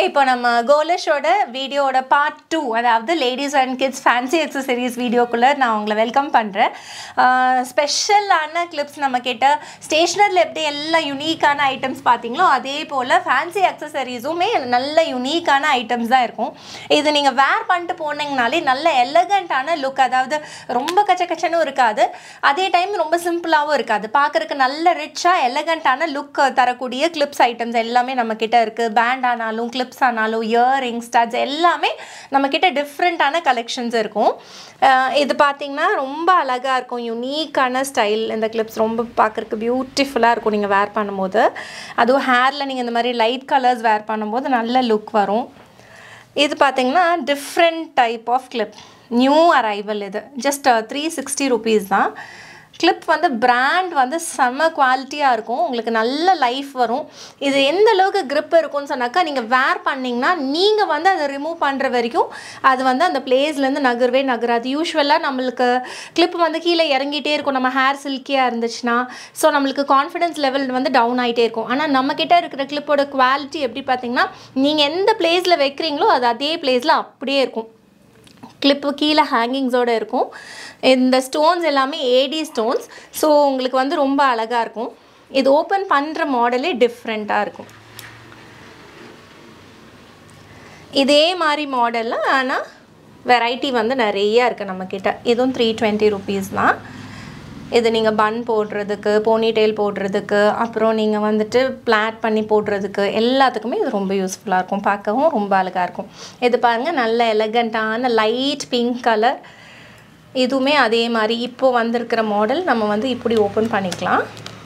இப்போ நம்ம கோலஷோட வீடியோட பார்ட் டூ அதாவது ladies and kids fancy accessories வீடியோக்குள்ளே நான் உங்களை வெல்கம் பண்ணுறேன் ஸ்பெஷலான கிளிப்ஸ் நம்ம கிட்ட ஸ்டேஷ்னரியில் எப்படி எல்லா யூனிக்கான ஐட்டம்ஸ் பார்த்தீங்களோ அதே போல் ஃபேன்சி அக்சசரிஸுமே நல்ல யூனிக்கான ஐட்டம்ஸ் தான் இருக்கும் இது நீங்கள் வேர் பண்ணிட்டு போனீங்கனாலே நல்ல எலகண்ட்டான லுக் அதாவது ரொம்ப கச்ச கச்சனும் இருக்காது அதே டைம் ரொம்ப சிம்பிளாகவும் இருக்காது பார்க்குறக்கு நல்ல ரிச்சாக எலகண்ட்டான லுக் தரக்கூடிய கிளிப்ஸ் ஐட்டம்ஸ் எல்லாமே நம்ம கிட்ட இருக்குது பேண்ட் ஆனாலும் கிளிப்ஸ் ஆனாலும் இயரிங் ஸ்டட்ஸ் எல்லாமே நம்மக்கிட்ட டிஃப்ரெண்ட்டான கலெக்ஷன்ஸ் இருக்கும் அஹ் இது பார்த்திங்கன்னா ரொம்ப அழகாக இருக்கும் யூனிக்கான ஸ்டைல் இந்த கிளிப்ஸ் ரொம்ப பார்க்குறக்கு பியூட்டிஃபுல்லாக இருக்கும் நீங்கள் வேர் பண்ணும்போது அதுவும் ஹேரில் நீங்கள் இந்த மாதிரி லைட் கலர்ஸ் வேர் பண்ணும்போது நல்ல லுக் வரும் இது பார்த்தீங்கன்னா different type of clip new arrival இது ஜஸ்ட் த்ரீ சிக்ஸ்டி ருபீஸ் தான் கிளிப் வந்து பிராண்ட் வந்து செம்ம குவாலிட்டியாக இருக்கும் உங்களுக்கு நல்ல லைஃப் வரும் இது எந்த அளவுக்கு grip இருக்கும்னு சொன்னாக்கா நீங்கள் வேர் பண்ணிங்கன்னா நீங்கள் வந்து அதை ரிமூவ் பண்ணுற வரைக்கும் அது வந்து அந்த பிளேஸ்லேருந்து நகரவே நகராது யூஸ்வலாக நம்மளுக்கு கிளிப் வந்து கீழே இறங்கிட்டே இருக்கும் நம்ம ஹேர் சில்கியாக இருந்துச்சுன்னா ஸோ நம்மளுக்கு கான்ஃபிடன்ஸ் லெவல் வந்து டவுன் ஆகிட்டே இருக்கும் ஆனால் நம்மக்கிட்ட இருக்கிற கிளிப்போட குவாலிட்டி எப்படி பார்த்தீங்கன்னா நீங்கள் எந்த பிளேஸில் வைக்கிறீங்களோ அது அதே பிளேஸில் அப்படியே இருக்கும் கிளிப்பு கீழே ஹேங்கிங்ஸோடு இருக்கும் இந்த ஸ்டோன்ஸ் எல்லாமே ஏடி ஸ்டோன்ஸ் ஸோ உங்களுக்கு வந்து ரொம்ப அழகாக இருக்கும் இது ஓப்பன் பண்ணுற மாடலே டிஃப்ரெண்ட்டாக இருக்கும் இதே மாதிரி மாடலில் ஆனால் வெரைட்டி வந்து நிறைய இருக்குது நம்மக்கிட்ட இதுவும் த்ரீ டுவெண்ட்டி ருபீஸ் தான் இது நீங்கள் பன் போடுறதுக்கு போனிடெயில் போடுறதுக்கு அப்புறம் நீங்கள் வந்துட்டு பிளாட் பண்ணி போடுறதுக்கு எல்லாத்துக்குமே இது ரொம்ப யூஸ்ஃபுல்லாக இருக்கும் பார்க்கவும் ரொம்ப அழகாக இருக்கும் இது பாருங்கள் நல்ல எலகண்ட்டான லைட் பிங்க் கலர் இதுவுமே அதே மாதிரி இப்போது வந்திருக்கிற மாடல் நம்ம வந்து இப்படி ஓப்பன் பண்ணிக்கலாம்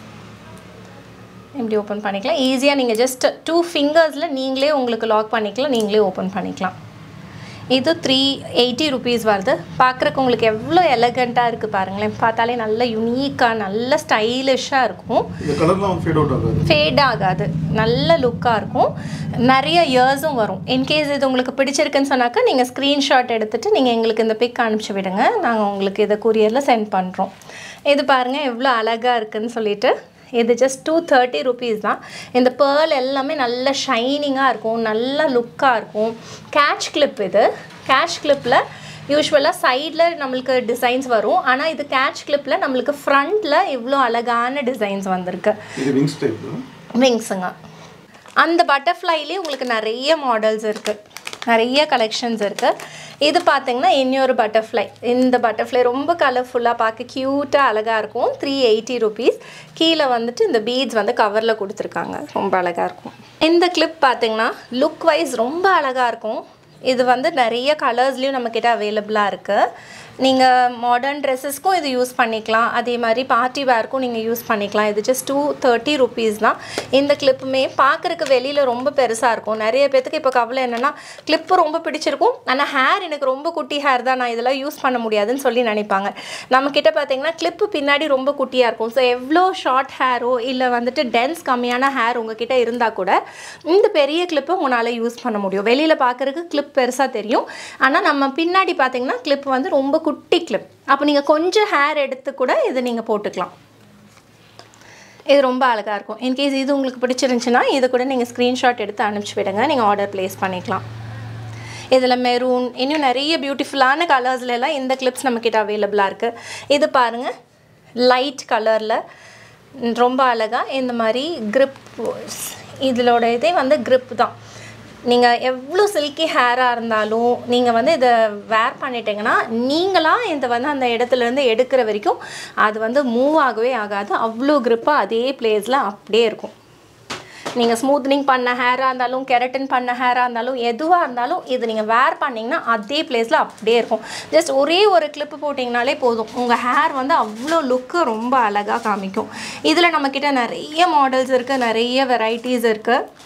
இப்படி ஓப்பன் பண்ணிக்கலாம் ஈஸியாக நீங்கள் ஜஸ்ட் டூ ஃபிங்கர்ஸில் நீங்களே உங்களுக்கு லாக் பண்ணிக்கலாம் நீங்களே ஓப்பன் பண்ணிக்கலாம் இது த்ரீ எயிட்டி ருபீஸ் வருது பார்க்குறக்கு உங்களுக்கு எவ்வளோ எலகண்ட்டாக இருக்குது பாருங்களேன் பார்த்தாலே நல்ல யுனீக்காக நல்ல ஸ்டைலிஷாக இருக்கும் இந்த கலர்லாம் ஃபேட் அவுட் ஆகாது ஃபேட் ஆகாது நல்ல லுக்காக இருக்கும் நிறைய இயர்ஸும் வரும் இன்கேஸ் இது உங்களுக்கு பிடிச்சிருக்குன்னு சொன்னாக்கா நீங்கள் ஸ்க்ரீன்ஷாட் எடுத்துகிட்டு நீங்கள் எங்களுக்கு இந்த பிக் அனுப்பிச்சி விடுங்க நாங்கள் உங்களுக்கு இதை கொரியரில் சென்ட் பண்ணுறோம் இது பாருங்கள் எவ்வளோ அழகாக இருக்குன்னு சொல்லிட்டு இது ஜஸ்ட் டூ தேர்ட்டி ருபீஸ் தான் இந்த பேர்ல் எல்லாமே நல்ல ஷைனிங்காக இருக்கும் நல்ல லுக்காக இருக்கும் கேட்ச் கிளிப் இது கேட்ச் கிளிப்பில் யூஸ்வலாக சைடில் நம்மளுக்கு டிசைன்ஸ் வரும் ஆனால் இது கேட்ச் கிளிப்பில் நம்மளுக்கு ஃப்ரண்ட்டில் இவ்வளோ அழகான டிசைன்ஸ் வந்திருக்கு இது விங்ஸ் டைப் விங்ஸுங்க அந்த பட்டர்ஃப்ளைலேயே உங்களுக்கு நிறைய மாடல்ஸ் இருக்குது நிறைய கலெக்ஷன்ஸ் இருக்குது இது பார்த்தீங்கன்னா இன்னொரு பட்டர்ஃப்ளை இந்த பட்டர்ஃப்ளை ரொம்ப கலர்ஃபுல்லாக பார்க்க க்யூட்டாக அழகாக இருக்கும் த்ரீ எயிட்டி ருபீஸ் கீழே வந்துட்டு இந்த பீட்ஸ் வந்து கவரில் கொடுத்துருக்காங்க ரொம்ப அழகாக இருக்கும் இந்த கிளிப் பார்த்தீங்கன்னா லுக் வைஸ் ரொம்ப அழகாக இருக்கும் இது வந்து நிறைய கலர்ஸ்லேயும் நம்மக்கிட்ட அவைலபிளாக இருக்குது நீங்கள் மாடர்ன் ட்ரெஸ்ஸஸ்க்கும் இது யூஸ் பண்ணிக்கலாம் அதே மாதிரி பார்ட்டி வேர்க்கும் நீங்கள் யூஸ் பண்ணிக்கலாம் இது ஜஸ்ட் டூ தேர்ட்டி ருபீஸ் தான் இந்த கிளிப்புமே பார்க்குறக்கு வெளியில் ரொம்ப பெருசாக இருக்கும் நிறைய பேத்துக்கு இப்போ கவலை என்னென்னா கிளிப்பு ரொம்ப பிடிச்சிருக்கும் ஆனால் ஹேர் எனக்கு ரொம்ப குட்டி ஹேர் தான் நான் இதெல்லாம் யூஸ் பண்ண முடியாதுன்னு சொல்லி நினைப்பாங்க நம்மக்கிட்ட பார்த்தீங்கன்னா கிளிப்பு பின்னாடி ரொம்ப குட்டியாக இருக்கும் ஸோ எவ்வளோ ஷார்ட் ஹேரோ இல்லை வந்துட்டு டென்ஸ் கம்மியான ஹேர் உங்ககிட்ட இருந்தால் கூட இந்த பெரிய கிளிப்பை உங்களால் யூஸ் பண்ண முடியும் வெளியில் பார்க்குறதுக்கு கிளிப் பெருசாக தெரியும் ஆனால் நம்ம பின்னாடி பார்த்தீங்கன்னா கிளிப் வந்து ரொம்ப குட்டி கிளிப் அப்போ நீங்கள் கொஞ்சம் ஹேர் எடுத்து கூட இதை நீங்கள் போட்டுக்கலாம் இது ரொம்ப அழகாக இருக்கும் இன்கேஸ் இது உங்களுக்கு பிடிச்சிருந்துச்சுன்னா இது கூட நீங்கள் ஸ்க்ரீன்ஷாட் எடுத்து அனுப்பிச்சி விடுங்க நீங்கள் ஆர்டர் ப்ளேஸ் பண்ணிக்கலாம் இதில் மெரூன் இன்னும் நிறைய பியூட்டிஃபுல்லான கலர்ஸ்ல எல்லாம் இந்த கிளிப்ஸ் நம்மக்கிட்ட அவைலபிளாக இருக்குது இது பாருங்கள் லைட் கலரில் ரொம்ப அழகாக இந்த மாதிரி grip இதோட இதே வந்து grip தான் நீங்கள் எவ்வளோ சில்கி ஹேராக இருந்தாலும் நீங்கள் வந்து இதை வேர் பண்ணிட்டீங்கன்னா நீங்களாக இந்த வந்து அந்த இடத்துலேருந்து எடுக்கிற வரைக்கும் அது வந்து மூவ் ஆகவே ஆகாது அவ்வளோ grip-ஆ அதே பிளேஸில் அப்படியே இருக்கும் நீங்கள் ஸ்மூத்னிங் பண்ண ஹேராக இருந்தாலும் கெரட்டின் பண்ண ஹேராக இருந்தாலும் எதுவாக இருந்தாலும் இது நீங்கள் வேர் பண்ணிங்கன்னா அதே பிளேஸில் அப்படியே இருக்கும் ஜஸ்ட் ஒரே ஒரு கிளிப்பு போட்டிங்கனாலே போதும் உங்கள் ஹேர் வந்து அவ்வளோ லுக்கு ரொம்ப அழகாக காமிக்கும் இதில் நம்மக்கிட்ட நிறைய மாடல்ஸ் இருக்குது நிறைய வெரைட்டிஸ் இருக்குது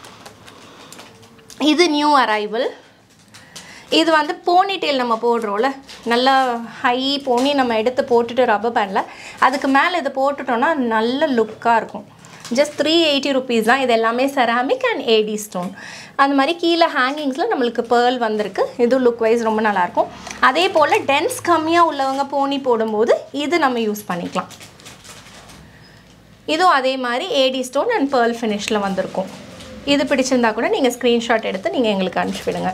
இது நியூ அரைவல் இது வந்து போனிடெயில் நம்ம போடுறோம்ல நல்லா ஹை போனி நம்ம எடுத்து போட்டுட்டு ரப்பர் பேண்டில் அதுக்கு மேலே இதை போட்டுட்டோம்னா நல்ல லுக்காக இருக்கும் ஜஸ்ட் த்ரீ எயிட்டி ருபீஸ் தான் இது எல்லாமே செராமிக் அண்ட் ஏடி ஸ்டோன் அந்த மாதிரி கீழே ஹேங்கிங்ஸில் நம்மளுக்கு பேர்ல் வந்திருக்கு இது லுக் வைஸ் ரொம்ப நல்லாயிருக்கும் அதே போல் டென்ஸ் கம்மியாக உள்ளவங்க போனி போடும்போது இது நம்ம யூஸ் பண்ணிக்கலாம் இதுவும் அதே மாதிரி ஏடி ஸ்டோன் அண்ட் பேர்ல் ஃபினிஷில் வந்திருக்கும் இது பிடிச்சிருந்தா கூட நீங்கள் ஸ்க்ரீன்ஷாட் எடுத்து நீங்கள் எங்களுக்கு அனுப்பிச்சிவிடுங்க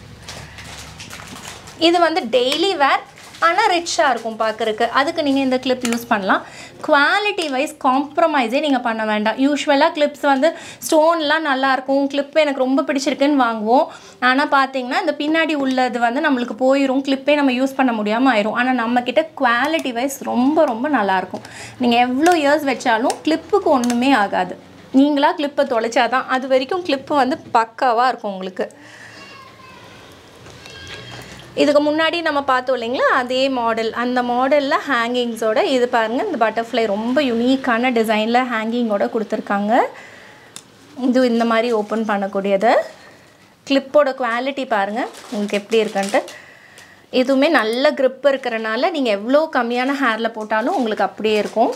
இது வந்து டெய்லி வேர் ஆனால் ரிச்சாக இருக்கும் பார்க்குறக்கு அதுக்கு நீங்கள் இந்த கிளிப் யூஸ் பண்ணலாம் குவாலிட்டி வைஸ் காம்ப்ரமைஸே நீங்கள் பண்ண வேண்டாம் யூஸ்வலாக கிளிப்ஸ் வந்து ஸ்டோன்லாம் நல்லாயிருக்கும் கிளிப் எனக்கு ரொம்ப பிடிச்சிருக்குன்னு வாங்குவோம் ஆனால் பார்த்தீங்கன்னா இந்த பின்னாடி உள்ளது வந்து நம்மளுக்கு போயிடும் கிளிப்பே நம்ம யூஸ் பண்ண முடியாமல் ஆயிரும் ஆனால் நம்மக்கிட்ட குவாலிட்டி வைஸ் ரொம்ப ரொம்ப நல்லாயிருக்கும் நீங்கள் எவ்வளோ இயர்ஸ் வச்சாலும் கிளிப்புக்கு ஒன்றுமே ஆகாது நீங்களாக கிளிப்பை தொலைச்சாதான் அது வரைக்கும் கிளிப்பு வந்து பக்காவாக இருக்கும் உங்களுக்கு இதுக்கு முன்னாடி நம்ம பார்த்தோம் இல்லைங்களா அதே மாடல் அந்த மாடலில் ஹேங்கிங்ஸோட இது பாருங்கள் இந்த பட்டர்ஃப்ளை ரொம்ப யுனிக்கான டிசைனில் ஹேங்கிங்கோட கொடுத்துருக்காங்க இது இந்த மாதிரி ஓப்பன் பண்ணக்கூடியது கிளிப்போட குவாலிட்டி பாருங்கள் உங்களுக்கு எப்படி இருக்குன்ட்டு இதுவுமே நல்ல grip இருக்கிறனால நீங்கள் எவ்வளோ கம்மியான ஹேரில் போட்டாலும் உங்களுக்கு அப்படியே இருக்கும்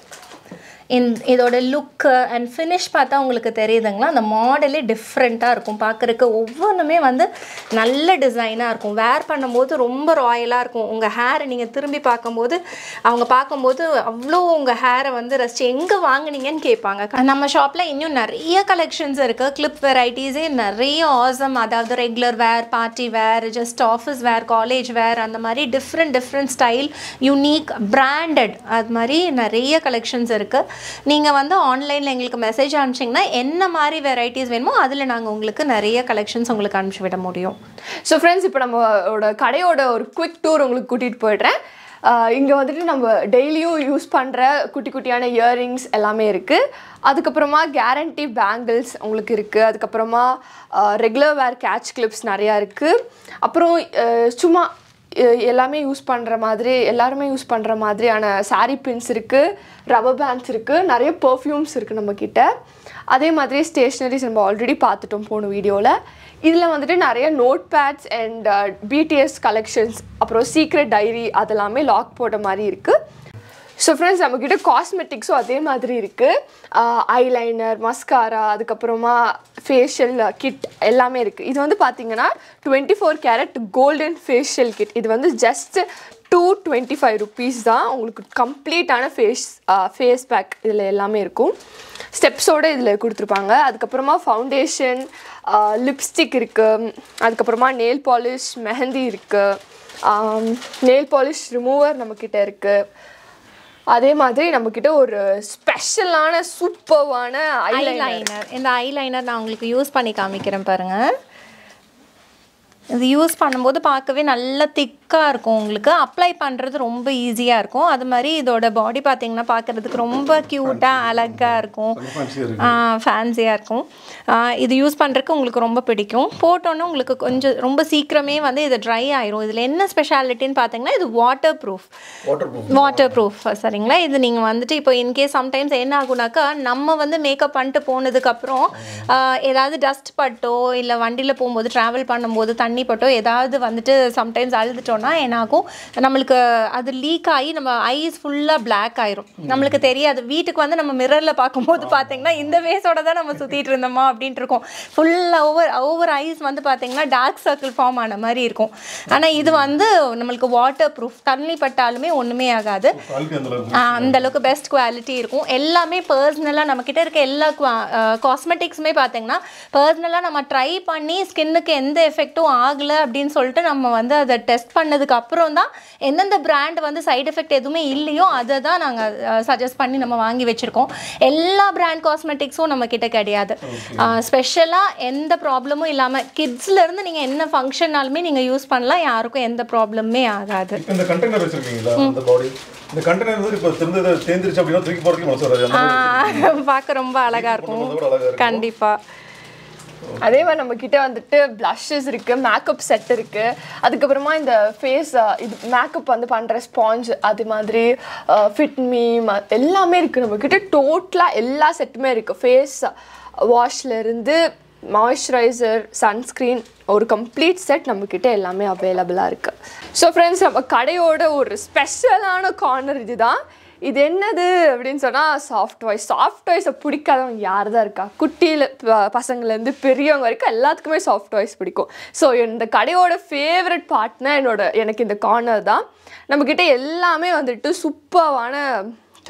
இந்த இதோட லுக்கு அண்ட் ஃபினிஷ் பார்த்தா உங்களுக்கு தெரியுதுங்களா அந்த மாடலே டிஃப்ரெண்ட்டாக இருக்கும் பார்க்குறக்கு ஒவ்வொன்றுமே வந்து நல்ல டிசைனாக இருக்கும் வேர் பண்ணும்போது ரொம்ப ராயலாக இருக்கும் உங்கள் ஹேரை நீங்கள் திரும்பி பார்க்கும்போது அவங்க பார்க்கும்போது அவ்வளோ உங்கள் ஹேரை வந்து ரசிச்சு எங்கே வாங்குனீங்கன்னு கேட்பாங்க நம்ம ஷாப்பில் இன்னும் நிறைய கலெக்ஷன்ஸ் இருக்குது கிளிப் வெரைட்டிஸே நிறைய ஆசம் அதாவது regular wear party wear just office wear college wear அந்த மாதிரி different different style unique branded அது மாதிரி நிறைய கலெக்ஷன்ஸ் இருக்குது நீங்கள் வந்து ஆன்லைனில் எங்களுக்கு மெசேஜ் அனுப்பிச்சிங்கன்னா என்ன மாதிரி வெரைட்டிஸ் வேணுமோ அதில் நாங்கள் உங்களுக்கு நிறைய கலெக்ஷன்ஸ் உங்களுக்கு அனுப்பிச்சி விட முடியும் ஸோ ஃப்ரெண்ட்ஸ் இப்போ நம்மளோட கடையோட ஒரு குவிக் டூர் உங்களுக்கு கூட்டிகிட்டு போயிடுறேன் இங்கே வந்துட்டு நம்ம டெய்லியும் யூஸ் பண்ணுற குட்டி குட்டியான இயரிங்ஸ் எல்லாமே இருக்குது அதுக்கப்புறமா கேரண்டி பேங்கிள்ஸ் உங்களுக்கு இருக்குது அதுக்கப்புறமா ரெகுலர் வேர் கேட்ச் கிளிப்ஸ் நிறையா இருக்குது அப்புறம் அஹ், சும்மா எ- எல்லாமே யூஸ் பண்ணுற மாதிரி எல்லாருமே யூஸ் பண்ணுற மாதிரியான saree பின்ஸ் இருக்குது ரப்பர் பேண்ட்ஸ் இருக்குது நிறைய பர்ஃப்யூம்ஸ் இருக்குது நம்மக்கிட்ட அதே மாதிரி ஸ்டேஷ்னரிஸ் நம்ம ஆல்ரெடி பார்த்துட்டோம் போன வீடியோவில் இதில் வந்துட்டு நிறைய note pads and BTS collections அப்புறம் சீக்ரெட் டைரி அதெல்லாமே லாக் போட்ட மாதிரி இருக்குது ஸோ ஃப்ரெண்ட்ஸ் நம்மக்கிட்ட காஸ்மெட்டிக்ஸும் அதே மாதிரி இருக்குது ஐலைனர் மஸ்காரா அதுக்கப்புறமா ஃபேஷியல் கிட் எல்லாமே இருக்குது இது வந்து பார்த்தீங்கன்னா twenty four carat golden facial kit இது வந்து just two twenty five rupees தான் உங்களுக்கு கம்ப்ளீட்டான ஃபேஸ் ஃபேஸ் பேக் இதில் எல்லாமே இருக்கும் ஸ்டெப்ஸோடு இதில் கொடுத்துருப்பாங்க அதுக்கப்புறமா ஃபவுண்டேஷன் லிப்ஸ்டிக் இருக்குது அதுக்கப்புறமா நெயில் பாலிஷ் மெஹந்தி இருக்குது நெயில் பாலிஷ் ரிமூவர் நம்மக்கிட்ட இருக்குது அதே மாதிரி நம்மக்கிட்ட ஒரு ஸ்பெஷலான சூப்பர்வான ஐலைனர் ஐலைனர் இந்த ஐலைனர் நான் உங்களுக்கு யூஸ் பண்ணி காமிக்கிறேன் பாருங்கள் இது யூஸ் பண்ணும்போது பார்க்கவே நல்ல திக்காக இருக்கும் உங்களுக்கு அப்ளை பண்ணுறது ரொம்ப ஈஸியாக இருக்கும் அது மாதிரி இதோட பாடி பார்த்தீங்கன்னா பார்க்குறதுக்கு ரொம்ப க்யூட்டாக அழகாக இருக்கும் கொஞ்சம் fancy-ஆ இருக்கு. ஃபேன்சியாக இருக்கும் ஆ, இது யூஸ் பண்ணுறதுக்கு உங்களுக்கு ரொம்ப பிடிக்கும் போட்டோன்னே உங்களுக்கு கொஞ்சம் ரொம்ப சீக்கிரமே வந்து இது ட்ரை ஆயிரும் இதில் என்ன ஸ்பெஷாலிட்டின்னு பார்த்தீங்கன்னா இது waterproof Waterproof. Waterproof சரிங்களா இது நீங்கள் வந்துட்டு இப்போ இன்கேஸ் சம்டைம்ஸ் என்ன ஆகுனாக்கா நம்ம வந்து மேக்கப் பண்ணிட்டு போனதுக்கப்புறம் ஏதாவது டஸ்ட் பட்டோ இல்லை வண்டியில் போகும்போது ட்ராவல் பண்ணும்போது தண்ணி பட்டோ ஏதாவது வந்துட்டு சம்டைம்ஸ் அழுதுட்டோம்னா என்ன ஆகும் நம்மளுக்கு அது லீக் ஆகி நம்ம ஐஸ் ஃபுல்லாக Black ஆயிரும் நம்மளுக்கு தெரியாது வீட்டுக்கு வந்து நம்ம மிரரில் பார்க்கும்போது பார்த்தீங்கன்னா இந்த வேஸோட தான் நம்ம சுற்றிட்டு இருந்தோமா அப்படின்ட்டு இருக்கும் ஃபுல்லாக ஓவர் ஓவர் ஐஸ் வந்து பார்த்தீங்கன்னா டார்க் சர்க்கிள் ஃபார்ம் ஆன மாதிரி இருக்கும் ஆனால் இது வந்து நம்மளுக்கு வாட்டர் ப்ரூஃப் தண்ணி பட்டாலுமே ஒன்றுமே ஆகாது Quality அந்த அளவுக்கு. ஆஹ் அந்த அளவுக்கு பெஸ்ட் குவாலிட்டி இருக்கும் எல்லாமே பர்சனலாக நம்மக்கிட்ட இருக்க எல்லா காஸ்மெட்டிக்ஸுமே பார்த்தீங்கன்னா பர்சனலாக நம்ம ட்ரை பண்ணி ஸ்கின்னுக்கு எந்த எஃபெக்ட்டும் ஆகலை அப்படின்னு சொல்லிட்டு நம்ம வந்து அதை டெஸ்ட் பண்ணதுக்கு அப்புறம் தான் எந்தெந்த பிராண்ட் வந்து சைடு எஃபெக்ட் எதுவுமே இல்லையோ அதை தான் நாங்கள் சஜஸ்ட் பண்ணி நம்ம வாங்கி வச்சுருக்கோம் எல்லா பிராண்ட் காஸ்மெட்டிக்ஸும் நம்ம கிட்ட கிடையாது ஸ்பெஷலாக எந்த ப்ராப்ளமும் இல்லாமல் கிட்ஸ்லேருந்து நீங்கள் என்ன ஃபங்க்ஷன்னாலுமே நீங்கள் யூஸ் பண்ணலாம் யாருக்கும் எந்த ப்ராப்ளமே ஆகாது இப்ப இந்த கண்டெய்னர் வச்சிருக்கீங்களா அந்த பாடி இந்த கண்டெய்னர் வந்து இப்போ திறந்து தேர்ந்துருச்சு அப்படின்னா தூக்கி போறதுக்கு மனசு வராது அந்த மாதிரி பார்க்க ரொம்ப அழகாக இருக்கும் போடும்போது கூட அழகா இருக்கும். கண்டிப்பாக அதே மாதிரி நம்ம கிட்ட வந்துட்டு blushes இருக்கு மேக்கப் செட் இருக்கு அதுக்கப்புறமா இந்த ஃபேஸ் இது மேக்கப் வந்து பண்ற ஸ்பாஞ்ச் அது மாதிரி ஃபிட் மீ எல்லாமே இருக்கு நம்ம கிட்ட டோட்டலா எல்லா செட்டுமே இருக்கு ஃபேஸ் வாஷ்ல இருந்து மாய்ஸ்சரைசர் சன்ஸ்க்ரீன் ஒரு கம்ப்ளீட் செட் நம்மக்கிட்ட எல்லாமே அவைலபிளாக இருக்குது ஸோ ஃப்ரெண்ட்ஸ் நம்ம கடையோட ஒரு ஸ்பெஷலான கார்னர் இதுதான் இது என்னது அப்படின்னு சொன்னால் சாஃப்ட் டாய்ஸ் சாஃப்ட் டாய்ஸை பிடிக்காதவங்க யார் தான் இருக்கா குட்டியில் பசங்கள்லேருந்து பெரியவங்க வரைக்கும் எல்லாத்துக்குமே சாஃப்ட் டாய்ஸ் பிடிக்கும் ஸோ இந்த கடையோட ஃபேவரட் பார்ட்னா என்னோட எனக்கு இந்த கார்னர் தான் நம்மக்கிட்ட எல்லாமே வந்துட்டு சூப்பரான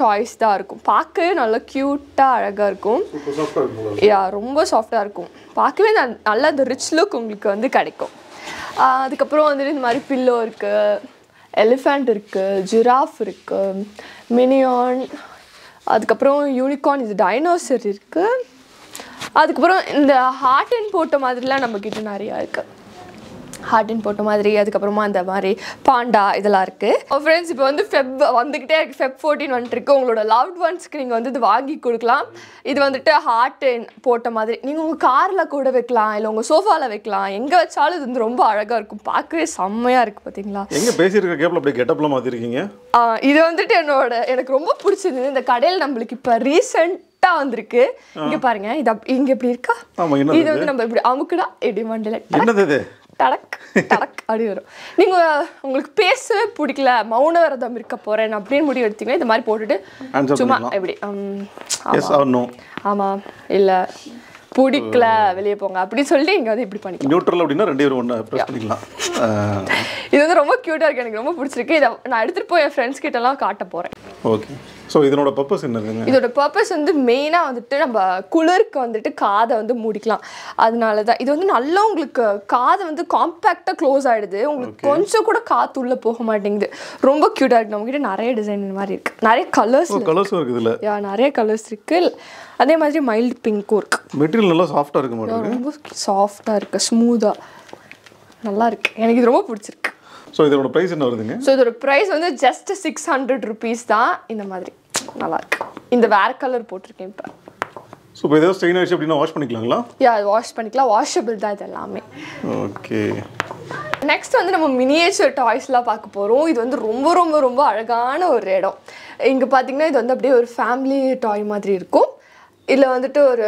டாய்ஸ் தான் இருக்கும் பார்க்கவே நல்லா க்யூட்டாக அழகாக இருக்கும் சூப்பர் சாஃப்டாக இருக்கும் போல யா ரொம்ப சாஃப்டாக இருக்கும் பார்க்கவே நல்- நல்லா அந்த ரிச் லுக் உங்களுக்கு வந்து கிடைக்கும் ஆஹ் அதுக்கப்புறம் வந்துட்டு இந்த மாதிரி பில்லோ இருக்குது எலிஃபண்ட் இருக்குது ஜிராஃப் இருக்குது மினியான் அதுக்கப்புறம் யூனிகார்ன் இது டைனோசர் இருக்குது அதுக்கப்புறம் இந்த ஹார்ட் அண்ட் போட்ட மாதிரிலாம் நம்மக்கிட்ட நிறையா இருக்குது ஹார்ட் அண்ட் போட்ட மாதிரி அதுக்கப்புறமா அந்த மாதிரி பாண்டா இதெல்லாம் இருக்குது ஃப்ரெண்ட்ஸ் இப்போ வந்து ஃபெப் வந்துக்கிட்டே இருக்கு ஃபெப் ஃபோர்டீன் வந்துட்டு இருக்கு உங்களோட லவ்ட் ஒன்ஸ்க்கு நீங்கள் வந்து இது வாங்கி கொடுக்கலாம் இது வந்துட்டு ஹார்ட் போட்ட மாதிரி நீங்கள் உங்கள் காரில் கூட வைக்கலாம் இல்லை உங்கள் சோஃபாவில் வைக்கலாம் எங்கே வச்சாலும் இது வந்து ரொம்ப அழகாக இருக்கும் பார்க்கவே செம்மையாக இருக்குது பார்த்தீங்களா எங்க பேசியிருக்க கேப்ல அப்படியே கெட்டப்லாம் மாத்திருக்கீங்க ஆஹ் இது வந்துட்டு என்னோட எனக்கு ரொம்ப பிடிச்சது இந்த கடையில் நம்மளுக்கு இப்போ ரீசெண்டாக வந்திருக்கு இங்கே பாருங்க இது அப்- இங்க எப்படி இருக்கா ஆமா, என்னது இது வந்து நம்ம இப்படி அமுக்குடா இப்படி மண்டல என்னது இது டடக் டடக் அப்படி வரும் நீங்க உங்களுக்கு பேசவே பிடிக்கல மௌன விரதம் இருக்க போறேன் அப்படின்னு முடிவு எடுத்தீங்கன்னா இந்த மாதிரி போட்டுட்டு Answer சும்மா பண்ணிக்கலாம். இப்படி உம், எஸ் ஆர் நோ ஆமா இல்ல பிடிக்கல வெளியே போங்க அப்படின்னு சொல்லிட்டு இங்க வந்து இப்படி பண்ணிக்கலாம் நியூட்ரல் அப்படின்னா ரெண்டு பேரும் ஒன்று ப்ரெஸ் பண்ணிக்கலாம் அஹ், இது வந்து ரொம்ப கியூட்டா இருக்கு எனக்கு ரொம்ப பிடிச்சிருக்கு இதை நான் எடுத்துட்டு போய் என் ஃப்ரெண்ட்ஸ் கிட்ட எல்லாம் காட்ட போறேன் ஓகே ஸோ இதனோட பர்பஸ் என்ன இருக்குங்க இதோட பர்பஸ் வந்து மெயினாக வந்துட்டு நம்ம குளிருக்கு வந்துட்டு காதை வந்து மூடிக்கலாம் அதனால தான் இது வந்து நல்லா உங்களுக்கு காதை வந்து காம்பேக்டாக க்ளோஸ் ஆகிடுது உங்களுக்கு கொஞ்சம் கூட காற்று உள்ளே போக மாட்டேங்குது ரொம்ப க்யூட்டாக இருக்குது நம்மக்கிட்ட நிறைய டிசைன் இந்த மாதிரி இருக்குது நிறைய கலர்ஸ் கலர்ஸும் இருக்குது இதில் யா நிறைய கலர்ஸ் இருக்குது அதே மாதிரி மைல்டு பிங்க்கும் இருக்குது மெட்டீரியல் நல்லா சாஃப்டாக இருக்க மாட்டேங்குது ரொம்ப சாஃப்டாக இருக்குது ஸ்மூத்தாக நல்லா இருக்கு எனக்கு இது ரொம்ப பிடிச்சிருக்கு ஸோ இதனோட ப்ரைஸ் என்ன வருதுங்க ஸோ இதோட ப்ரைஸ் வந்து ஜஸ்ட் சிக்ஸ் ஹண்ட்ரட் ருபீஸ் தான் இந்த மாதிரி நல்லா இருக்கு இந்த வேற கலர் போட்டிருக்கேன் இப்போ ஸோ இப்போ ஏதாவது ஸ்ட்ரெயின் ஆயிடுச்சு அப்படின்னா வாஷ் பண்ணிக்கலாங்களா யா வாஷ் பண்ணிக்கலாம் வாஷபிள் தான் இது எல்லாமே ஓகே நெக்ஸ்ட் வந்து நம்ம மினியேச்சர் டாய்ஸ்லாம் பார்க்க போகிறோம் இது வந்து ரொம்ப ரொம்ப ரொம்ப அழகான ஒரு இடம் இங்கே பார்த்தீங்கன்னா இது வந்து அப்படியே ஒரு ஃபேமிலி டாய் மாதிரி இருக்கும் இதில் வந்துட்டு ஒரு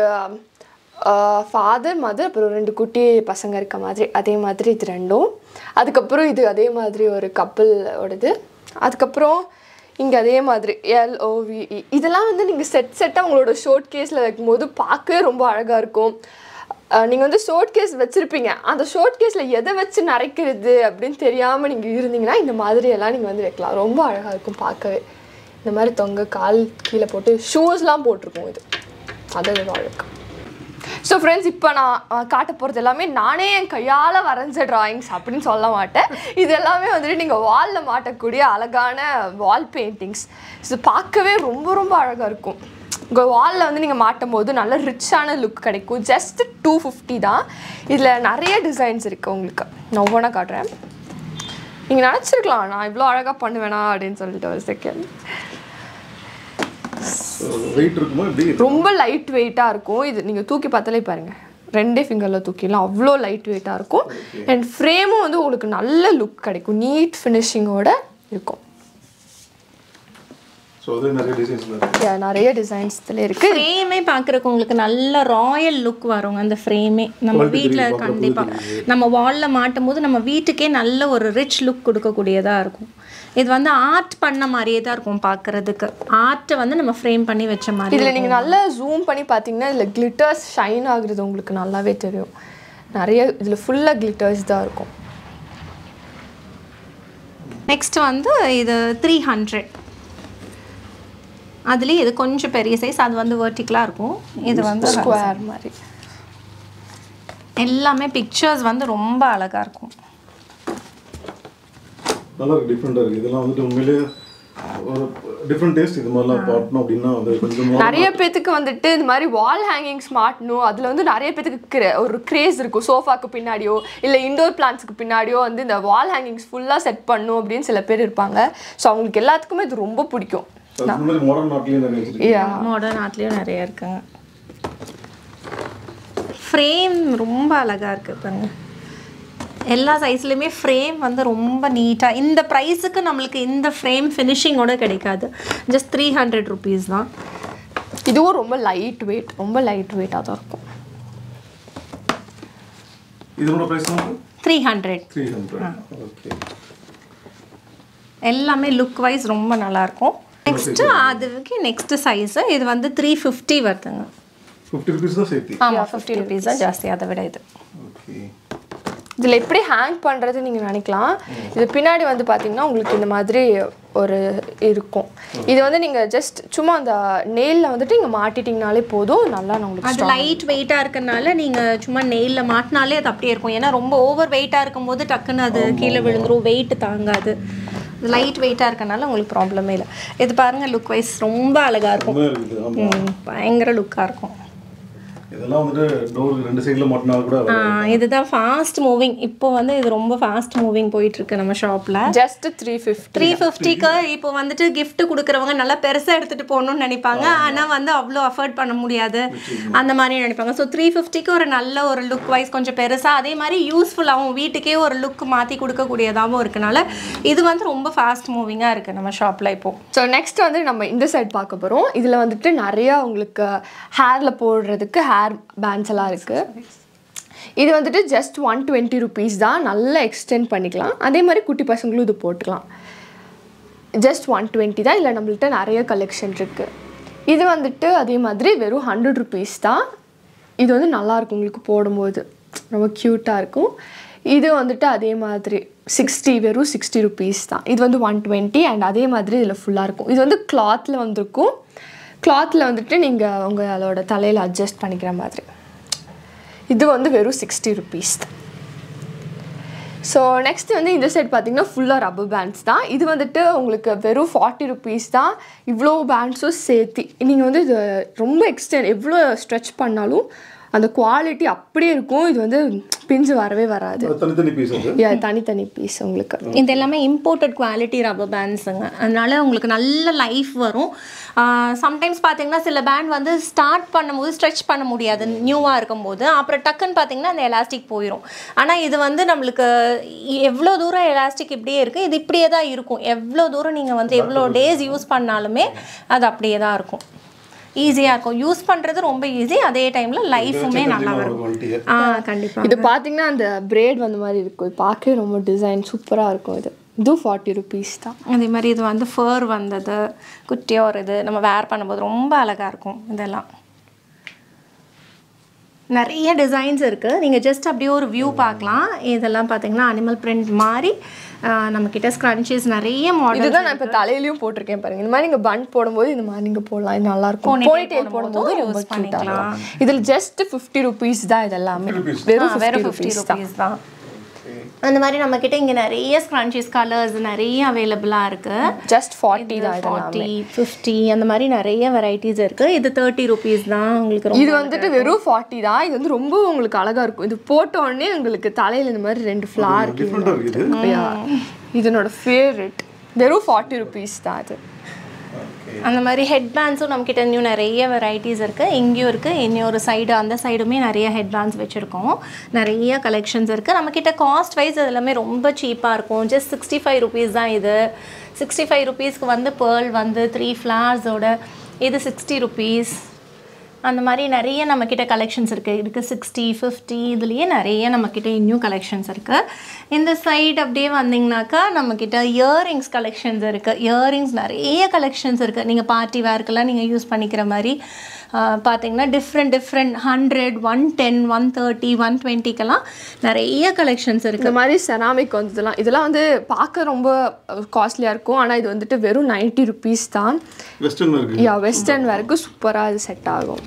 ஃபாதர் மதர் அப்புறம் ரெண்டு குட்டி பசங்க இருக்க மாதிரி அதே மாதிரி இது ரெண்டும் அதுக்கப்புறம் இது அதே மாதிரி ஒரு கப்பலோடது அதுக்கப்புறம் இங்கே அதே மாதிரி எல்ஓவிஇ இதெல்லாம் வந்து நீங்கள் செட் செட்டாக உங்களோட ஷோட் கேஸில் வைக்கும்போது பார்க்கவே ரொம்ப அழகாக இருக்கும் நீங்கள் வந்து ஷோட் கேஸ் வச்சுருப்பீங்க அந்த ஷோட் கேஸில் எதை வச்சு நரைக்கிறது அப்படின்னு தெரியாமல் நீங்கள் இருந்தீங்கன்னா இந்த மாதிரி எல்லாம் நீங்கள் வந்து வைக்கலாம் ரொம்ப அழகாக இருக்கும் பார்க்கவே இந்த மாதிரி தொங்க கால் கீழே போட்டு ஷூஸ்லாம் போட்டிருக்கோம் இது அது ஒரு அழகு ஸோ ஃப்ரெண்ட்ஸ் இப்போ நான் அஹ், காட்ட போகிறது எல்லாமே நானே என் கையால் வரைஞ்ச டிராயிங்ஸ் அப்படின்னு சொல்ல மாட்டேன் இது எல்லாமே வந்துட்டு நீங்கள் வாலில் மாட்டக்கூடிய அழகான வால் பெயிண்டிங்ஸ் இது பார்க்கவே ரொம்ப ரொம்ப அழகாக இருக்கும் உங்கள் வாலில் வந்து நீங்கள் மாட்டும் போது நல்ல ரிச்சான லுக் கிடைக்கும் ஜஸ்ட் டூ ஃபிஃப்டி தான் இதில் நிறைய டிசைன்ஸ் இருக்குது உங்களுக்கு நான் ஒவ்வொன்றா காட்டுறேன் நீங்கள் நினச்சிருக்கலாம் நான் இவ்வளோ அழகாக பண்ணுவேனா அப்படின்னு சொல்லிட்டு ஒரு செகண்ட் வெயிட் இருக்குமா இப்படி ரொம்ப லைட் வெயிட்டாக இருக்கும் இது நீங்கள் தூக்கி பார்த்தாலே பாருங்க ரெண்டே ஃபிங்கரில் தூக்கிடலாம் அவ்வளோ லைட் வெயிட்டாக இருக்கும் அண்ட் ஃப்ரேமும் வந்து உங்களுக்கு நல்ல லுக் கிடைக்கும் நீட் ஃபினிஷிங்கோட இருக்கும் ஸோ அது நிறைய டிசைன்ஸில் இருக்கு Yeah, நிறைய டிசைன்ஸ் இதில் இருக்குது ஃப்ரேமே பார்க்குறக்கு உங்களுக்கு நல்ல ராயல் லுக் வருங்க அந்த ஃப்ரேமே நம்ம Quality வீட்டில் தெரியும், கண்டிப்பாக நம்ம வாலில் மாட்டும் போது நம்ம வீட்டுக்கே நல்ல ஒரு ரிச் லுக் கொடுக்கக்கூடியதாக இருக்கும் இது வந்து ஆர்ட் பண்ண மாதிரியே தான் இருக்கும் பார்க்குறதுக்கு ஆர்ட்டை வந்து நம்ம ஃப்ரேம் பண்ணி வச்ச மாதிரி இதில் நீங்கள் நல்லா ஜூம் பண்ணி பார்த்தீங்கன்னா இதில் கிளிட்டர்ஸ் ஷைன் ஆகுறது உங்களுக்கு நல்லாவே தெரியும் நிறைய இதில் ஃபுல்லாக கிளிட்டர்ஸ் தான் இருக்கும் நெக்ஸ்ட் வந்து இது த்ரீ ஹண்ட்ரட் அதுலேயே இது கொஞ்சம் பெரிய சைஸ் அது வந்து வெர்டிக்கலாக இருக்கும் இது வந்து ஸ்கொயர் மாதிரி எல்லாமே பிக்சர்ஸ் வந்து ரொம்ப அழகாக இருக்கும் நல்லா இருக்கு டிஃப்ரெண்டாக இருக்குது இதெல்லாம் வந்துட்டு உண்மையிலேயே ஒரு டிஃப்ரெண்ட் டேஸ்ட் இது மாதிரிலாம் பாட்டணும் அப்படின்னா வந்து கொஞ்சம் நிறைய பேத்துக்கு வந்துட்டு இந்த மாதிரி வால் ஹேங்கிங்ஸ் மாட்டணும் அதில் வந்து நிறைய பேத்துக்கு cra- ஒரு கிரேஸ் இருக்கும் சோஃபாக்கு பின்னாடியோ இல்லை இண்டோர் பிளான்ட்ஸ்க்கு பின்னாடியோ வந்து இந்த வால் ஹேங்கிங்ஸ் ஃபுல்லாக செட் பண்ணும் அப்படின்னு சில பேர் இருப்பாங்க ஸோ அவங்களுக்கு எல்லாத்துக்குமே இது ரொம்ப பிடிக்கும் அதுக்கு முன்னாடி மாடர்ன் நாட்லேயும் நிறைய வச்சிருக்கீங்க யா மாடர்ன் ஆர்ட்லேயும் நிறைய இருக்குங்க ஃப்ரேம் ரொம்ப அழகாக இருக்குது பாருங்க எல்லா சைஸ்லையுமே ஃப்ரேம் வந்து ரொம்ப நீட்டாக இந்த ப்ரைஸுக்கு நம்மளுக்கு இந்த ஃப்ரேம் ஃபினிஷிங்கோட கிடைக்காது ஜஸ்ட் த்ரீ ஹண்ட்ரட் ருபீஸ் தான் இதுவும் ரொம்ப லைட் வெயிட் ரொம்ப லைட் வெயிட்டாக தான் இருக்கும் இதனோட ப்ரைஸ் தான் three hundred three hundred okay எல்லாமே லுக் வைஸ் ரொம்ப நல்லாயிருக்கும் நெக்ஸ்ட்டு அதுக்கு நெக்ஸ்ட்டு சைஸு இது வந்து த்ரீ ஃபிஃப்டி வருதுங்க ஃபிஃப்டி ருபீஸ் தான் சேர்த்தி ஆமாம் ஃபிஃப்டி ருபீஸ் தான் ஜாஸ்தி அதை விட இது ஓகே இதில் எப்படி ஹேங் பண்ணுறது நீங்கள் நினைக்கலாம் இது பின்னாடி வந்து பார்த்தீங்கன்னா உங்களுக்கு இந்த மாதிரி ஒரு இருக்கும் இது வந்து நீங்கள் ஜஸ்ட் சும்மா அந்த நெயிலில் வந்துட்டு இங்கே மாட்டிட்டிங்கனாலே போதும் நல்லா உங்களுக்கு அது லைட் வெயிட்டாக இருக்கறனால நீங்கள் சும்மா நெயிலில் மாட்டினாலே அது அப்படியே இருக்கும் ஏன்னா ரொம்ப ஓவர் வெயிட்டாக இருக்கும்போது டக்குன்னு அது கீழே விழுந்துரும் வெயிட் தாங்காது லைட் வெயிட்டாக இருக்கறனால உங்களுக்கு ப்ராப்ளமே இல்லை இது பாருங்கள் லுக் வைஸ் ரொம்ப அழகாக இருக்கும் ரொம்ப இருக்குது ஆமா ம், பயங்கர லுக்காக இருக்கும் இதெல்லாம் வந்துட்டு டோருக்கு ரெண்டு சைடில் மாட்டினாலும் கூட ஆ, இதுதான் ஃபாஸ்ட் மூவிங் இப்போ வந்து இது ரொம்ப ஃபாஸ்ட் மூவிங் போயிட்டு இருக்கு நம்ம ஷாப்பில் ஜஸ்ட் த்ரீ ஃபிஃப்டி த்ரீ ஃபிஃப்டிக்கு இப்போ வந்துட்டு gift கொடுக்குறவங்க நல்லா பெருசாக எடுத்துகிட்டு போகணும்னு நினைப்பாங்க ஆனால் வந்து அவ்வளோ அஃபோர்ட் பண்ண முடியாது அந்த மாதிரி நினைப்பாங்க ஸோ த்ரீ ஃபிஃப்டிக்கு ஒரு நல்ல ஒரு லுக் வைஸ் கொஞ்சம் பெருசாக அதே மாதிரி யூஸ்ஃபுல்லாகவும் வீட்டுக்கே ஒரு லுக் மாற்றி கொடுக்கக்கூடியதாகவும் இருக்கனால இது வந்து ரொம்ப ஃபாஸ்ட் மூவிங்காக இருக்குது நம்ம ஷாப்பில் இப்போது ஸோ நெக்ஸ்ட் வந்து நம்ம இந்த சைட் பார்க்க போகிறோம் இதில் வந்துட்டு நிறையா உங்களுக்கு ஹேரில் போடுறதுக்கு ஹேர் பேண்ட்ஸ் எல்லாம் இருக்குது இது வந்துட்டு ஜஸ்ட் ஒன் டுவெண்ட்டி ருபீஸ் தான் நல்லா எக்ஸ்டெண்ட் பண்ணிக்கலாம் அதே மாதிரி குட்டி பசங்களும் இது போட்டுக்கலாம் ஜஸ்ட் ஒன் டுவெண்ட்டி தான் இல்லை நம்மள்ட்ட நிறைய கலெக்ஷன் இருக்குது இது வந்துட்டு அதே மாதிரி வெறும் ஹண்ட்ரட் ருபீஸ் தான் இது வந்து நல்லாயிருக்கும் உங்களுக்கு போடும்போது ரொம்ப க்யூட்டாக இருக்கும் இது வந்துட்டு அதே மாதிரி சிக்ஸ்டி வெறும் சிக்ஸ்டி ருபீஸ் தான் இது வந்து ஒன் டுவெண்ட்டி அண்ட் அதே மாதிரி இதில் ஃபுல்லாக இருக்கும் இது வந்து கிளாத்தில் வந்திருக்கும் கிளாத்தில் வந்துட்டு நீங்கள் உங்களோட தலையில் அட்ஜஸ்ட் பண்ணிக்கிற மாதிரி இது வந்து வெறும் சிக்ஸ்டி ருபீஸ் தான் ஸோ நெக்ஸ்ட் வந்து இந்த சைட் பார்த்தீங்கன்னா ஃபுல்லாக ரப்பர் பேண்ட்ஸ் தான் இது வந்துட்டு உங்களுக்கு வெறும் ஃபார்ட்டி ருபீஸ் தான் இவ்வளோ பேண்ட்ஸும் சேர்த்து நீங்கள் வந்து இது ரொம்ப எக்ஸ்டெண்ட் எவ்வளோ ஸ்ட்ரெச் பண்ணாலும் அந்த குவாலிட்டி அப்படியே இருக்கும் இது வந்து பிஞ்சு வரவே வராது அது தனித்தனி பீஸ் அது Yeah, தனித்தனி பீஸ் உங்களுக்கு இது எல்லாமே இம்போர்ட்டட் குவாலிட்டி ரப்பர் பேண்ட்ஸுங்க அதனால உங்களுக்கு நல்ல லைஃப் வரும் சம்டைம்ஸ் பார்த்தீங்கன்னா சில பேண்ட் வந்து ஸ்டார்ட் பண்ணும்போது ஸ்ட்ரெச் பண்ண முடியாது நியூவாக இருக்கும்போது அப்புறம் டக்குன்னு பார்த்தீங்கன்னா அந்த எலாஸ்டிக் போயிடும் ஆனால் இது வந்து நம்மளுக்கு எவ்வளோ தூரம் எலாஸ்டிக் இப்படியே இருக்குது இது இப்படியே தான் இருக்கும் எவ்வளோ தூரம் நீங்கள் வந்து எவ்வளோ டேஸ் யூஸ் பண்ணாலுமே அது அப்படியே தான் இருக்கும் ஈஸியாக இருக்கும் யூஸ் பண்ணுறது ரொம்ப ஈஸி அதே டைமில் லைஃபுமே நல்லா வரும் குவாலிட்டியை ஆ கண்டிப்பாக இது பார்த்தீங்கன்னா அந்த பிரேட் வந்த மாதிரி இருக்கும் இது பார்க்கவே ரொம்ப டிசைன் சூப்பராக இருக்கும் இது இதுவும் ஃபார்ட்டி ருபீஸ் தான் அதே மாதிரி இது வந்து ஃபர் வந்தது குட்டியாக ஒரு இது நம்ம வேர் பண்ணும்போது ரொம்ப அழகாக இருக்கும் இதெல்லாம் நிறைய டிசைன்ஸ் இருக்குது நீங்கள் ஜஸ்ட் அப்படியே ஒரு வியூ பார்க்கலாம் இதெல்லாம் பார்த்தீங்கன்னா அனிமல் பிரிண்ட் மாதிரி ஆஹ் நம்மக்கிட்ட ஸ்க்ரன்ச்சஸ் நிறைய மாடல் இதுதான் நான் இப்போ தலையிலயும் போட்டிருக்கேன் பாருங்க இந்த மாதிரி நீங்க பன் போடும்போது இந்த மாதிரி நீங்க போடலாம் இது நல்லா இருக்கும் Ponytail போனி டெயில் போடும்போது போடும்போது ரொம்ப use cute-ஆ பண்ணிக்கலாம். இருக்கும் இதுல ஜஸ்ட் ஃபிஃப்டி ருபீஸ் தான் இது எல்லாமே வெறும் வெறும் ஃபிஃப்டி ஃபிஃப்டி ருபீஸ் தான் ருபீஸ் தான் அந்த மாதிரி நம்மக்கிட்ட இங்கே நிறைய ஸ்க்ரன்ச்சஸ் கலர்ஸ் நிறைய அவைலபிளாக இருக்குது ஜஸ்ட் ஃபார்ட்டி தான் இது எல்லாமே ஃபார்ட்டி ஃபிஃப்டி அந்த மாதிரி நிறைய வெரைட்டிஸ் இருக்குது இது தேர்ட்டி ருபீஸ் தான் உங்களுக்கு ரொம்ப இது வந்துட்டு வெறும் ஃபார்ட்டி தான் இது வந்து ரொம்ப உங்களுக்கு அழகா இருக்கும் இது போட்ட உடனே உங்களுக்கு தலையில இந்த மாதிரி ரெண்டு ஃப்ளார் டிஃப்ரெண்ட்டாக இருக்குது இதனோட ஃபேவரட் வெறும் ஃபார்ட்டி ருபீஸ் தான் அது அந்த மாதிரி ஹெட் பேண்ட்ஸும் நம்மக்கிட்ட இன்னும் நிறைய வெரைட்டிஸ் இருக்குது இங்கேயும் இருக்குது இன்னொரு சைடு அந்த சைடுமே நிறைய ஹெட் பேண்ட்ஸ் வச்சுருக்கோம் நிறைய கலெக்ஷன்ஸ் இருக்குது நம்மக்கிட்ட காஸ்ட் வைஸ் அது எல்லாமே ரொம்ப சீப்பாக இருக்கும் ஜஸ்ட் சிக்ஸ்டி ஃபைவ் ருபீஸ் தான் இது சிக்ஸ்டி ஃபைவ் ருபீஸ்க்கு வந்து பேர்ல் வந்து த்ரீ ஃப்ளார்ஸோட இது சிக்ஸ்டி ருபீஸ் அந்த மாதிரி நிறைய நம்மக்கிட்ட கலெக்ஷன்ஸ் இருக்குது இதுக்கு சிக்ஸ்டி ஃபிஃப்டி இதுலேயே நிறைய நம்மக்கிட்ட இன்னும் கலெக்ஷன்ஸ் இருக்குது இந்த சைடு அப்படியே வந்தீங்கனாக்கா நம்மக்கிட்ட இயரிங்ஸ் கலெக்ஷன்ஸ் இருக்குது இயரிங்ஸ் நிறைய கலெக்ஷன்ஸ் இருக்குது நீங்கள் பார்ட்டி வேர்க்கெல்லாம் நீங்கள் யூஸ் பண்ணிக்கிற மாதிரி ஆஹ், பார்த்தீங்கன்னா different different hundred one ten one thirty one டுவெண்ட்டிக்கெல்லாம் நிறைய கலெக்ஷன்ஸ் இருக்குது இந்த மாதிரி செராமிக் வந்ததுலாம் இதெல்லாம் வந்து பார்க்க ரொம்ப காஸ்ட்லியாக இருக்கும் ஆனால் இது வந்துட்டு வெறும் நைன்ட்டி ருபீஸ் தான் வெஸ்டர்ன் இருக்கு யா வெஸ்டர்ன் வரைக்கும் சூப்பராக அது செட் ஆகும்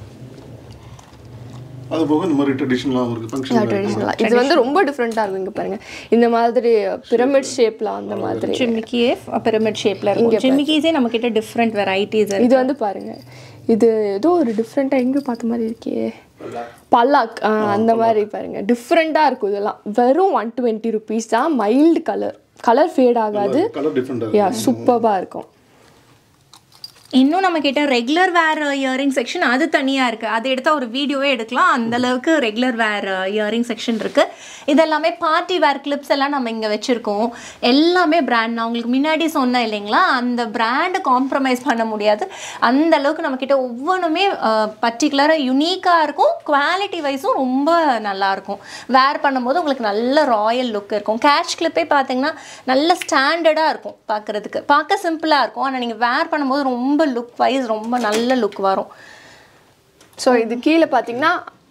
அது போக இந்த மாதிரி ட்ரெடிஷ்னலாகவும் இருக்குது ஃபங்க்ஷன் ட்ரெடிஷ்னலாக இது வந்து ரொம்ப டிஃப்ரெண்ட்டாக இருக்கும் இங்கே பாருங்க இந்த மாதிரி பிரமிட் ஷேப்பில் அந்த மாதிரி ஜிம்மிக்கியே பிரமிட் ஷேப்பில் இருக்கும் ஜிம்மிக்கீஸே நம்மக்கிட்ட டிஃப்ரெண்ட் வெரைட்டிஸ் இது வந்து பாருங்க இது ஏதோ ஒரு டிஃப்ரெண்ட்டாக எங்கே பார்த்த மாதிரி இருக்கே பல்லாக் ஆ, அந்த மாதிரி பாருங்க டிஃப்ரெண்ட்டாக இருக்கும் இதெல்லாம் வெறும் ஒன் டுவெண்ட்டி ருபீஸ் தான் மைல்டு கலர் கலர் ஃபேட் ஆகாது கலர் டிஃப்ரெண்ட்டாக யா சூப்பராக இருக்கும் இன்னும் நம்ம கிட்ட ரெகுலர் வேர் இயரிங் செக்ஷன் அது தனியாக இருக்குது அது எடுத்தால் ஒரு வீடியோவே எடுக்கலாம் அந்த அளவுக்கு ரெகுலர் வேர் இயரிங் செக்ஷன் இருக்குது இதெல்லாமே பார்ட்டி வேர் கிளிப்ஸ் எல்லாம் நம்ம இங்கே வச்சுருக்கோம் எல்லாமே பிராண்ட் நான் உங்களுக்கு முன்னாடி சொன்னேன் இல்லைங்களா அந்த பிராண்டை காம்ப்ரமைஸ் பண்ண முடியாது அந்த அளவுக்கு நம்மக்கிட்ட ஒவ்வொன்றுமே பர்டிகுலராக யுனிக்காக இருக்கும் குவாலிட்டி வைஸும் ரொம்ப நல்லாயிருக்கும் வேர் பண்ணும்போது உங்களுக்கு நல்ல ராயல் லுக் இருக்கும் கேஷ் கிளிப்பே பார்த்தீங்கன்னா நல்ல ஸ்டாண்டர்டாக இருக்கும் பார்க்குறதுக்கு பார்க்க சிம்பிளாக இருக்கும் ஆனால் நீங்கள் வேர் பண்ணும்போது ரொம்ப லுக் வைஸ் ரொம்ப நல்ல லுக் வரும் ஸோ இது கீழே பார்த்தீங்கன்னா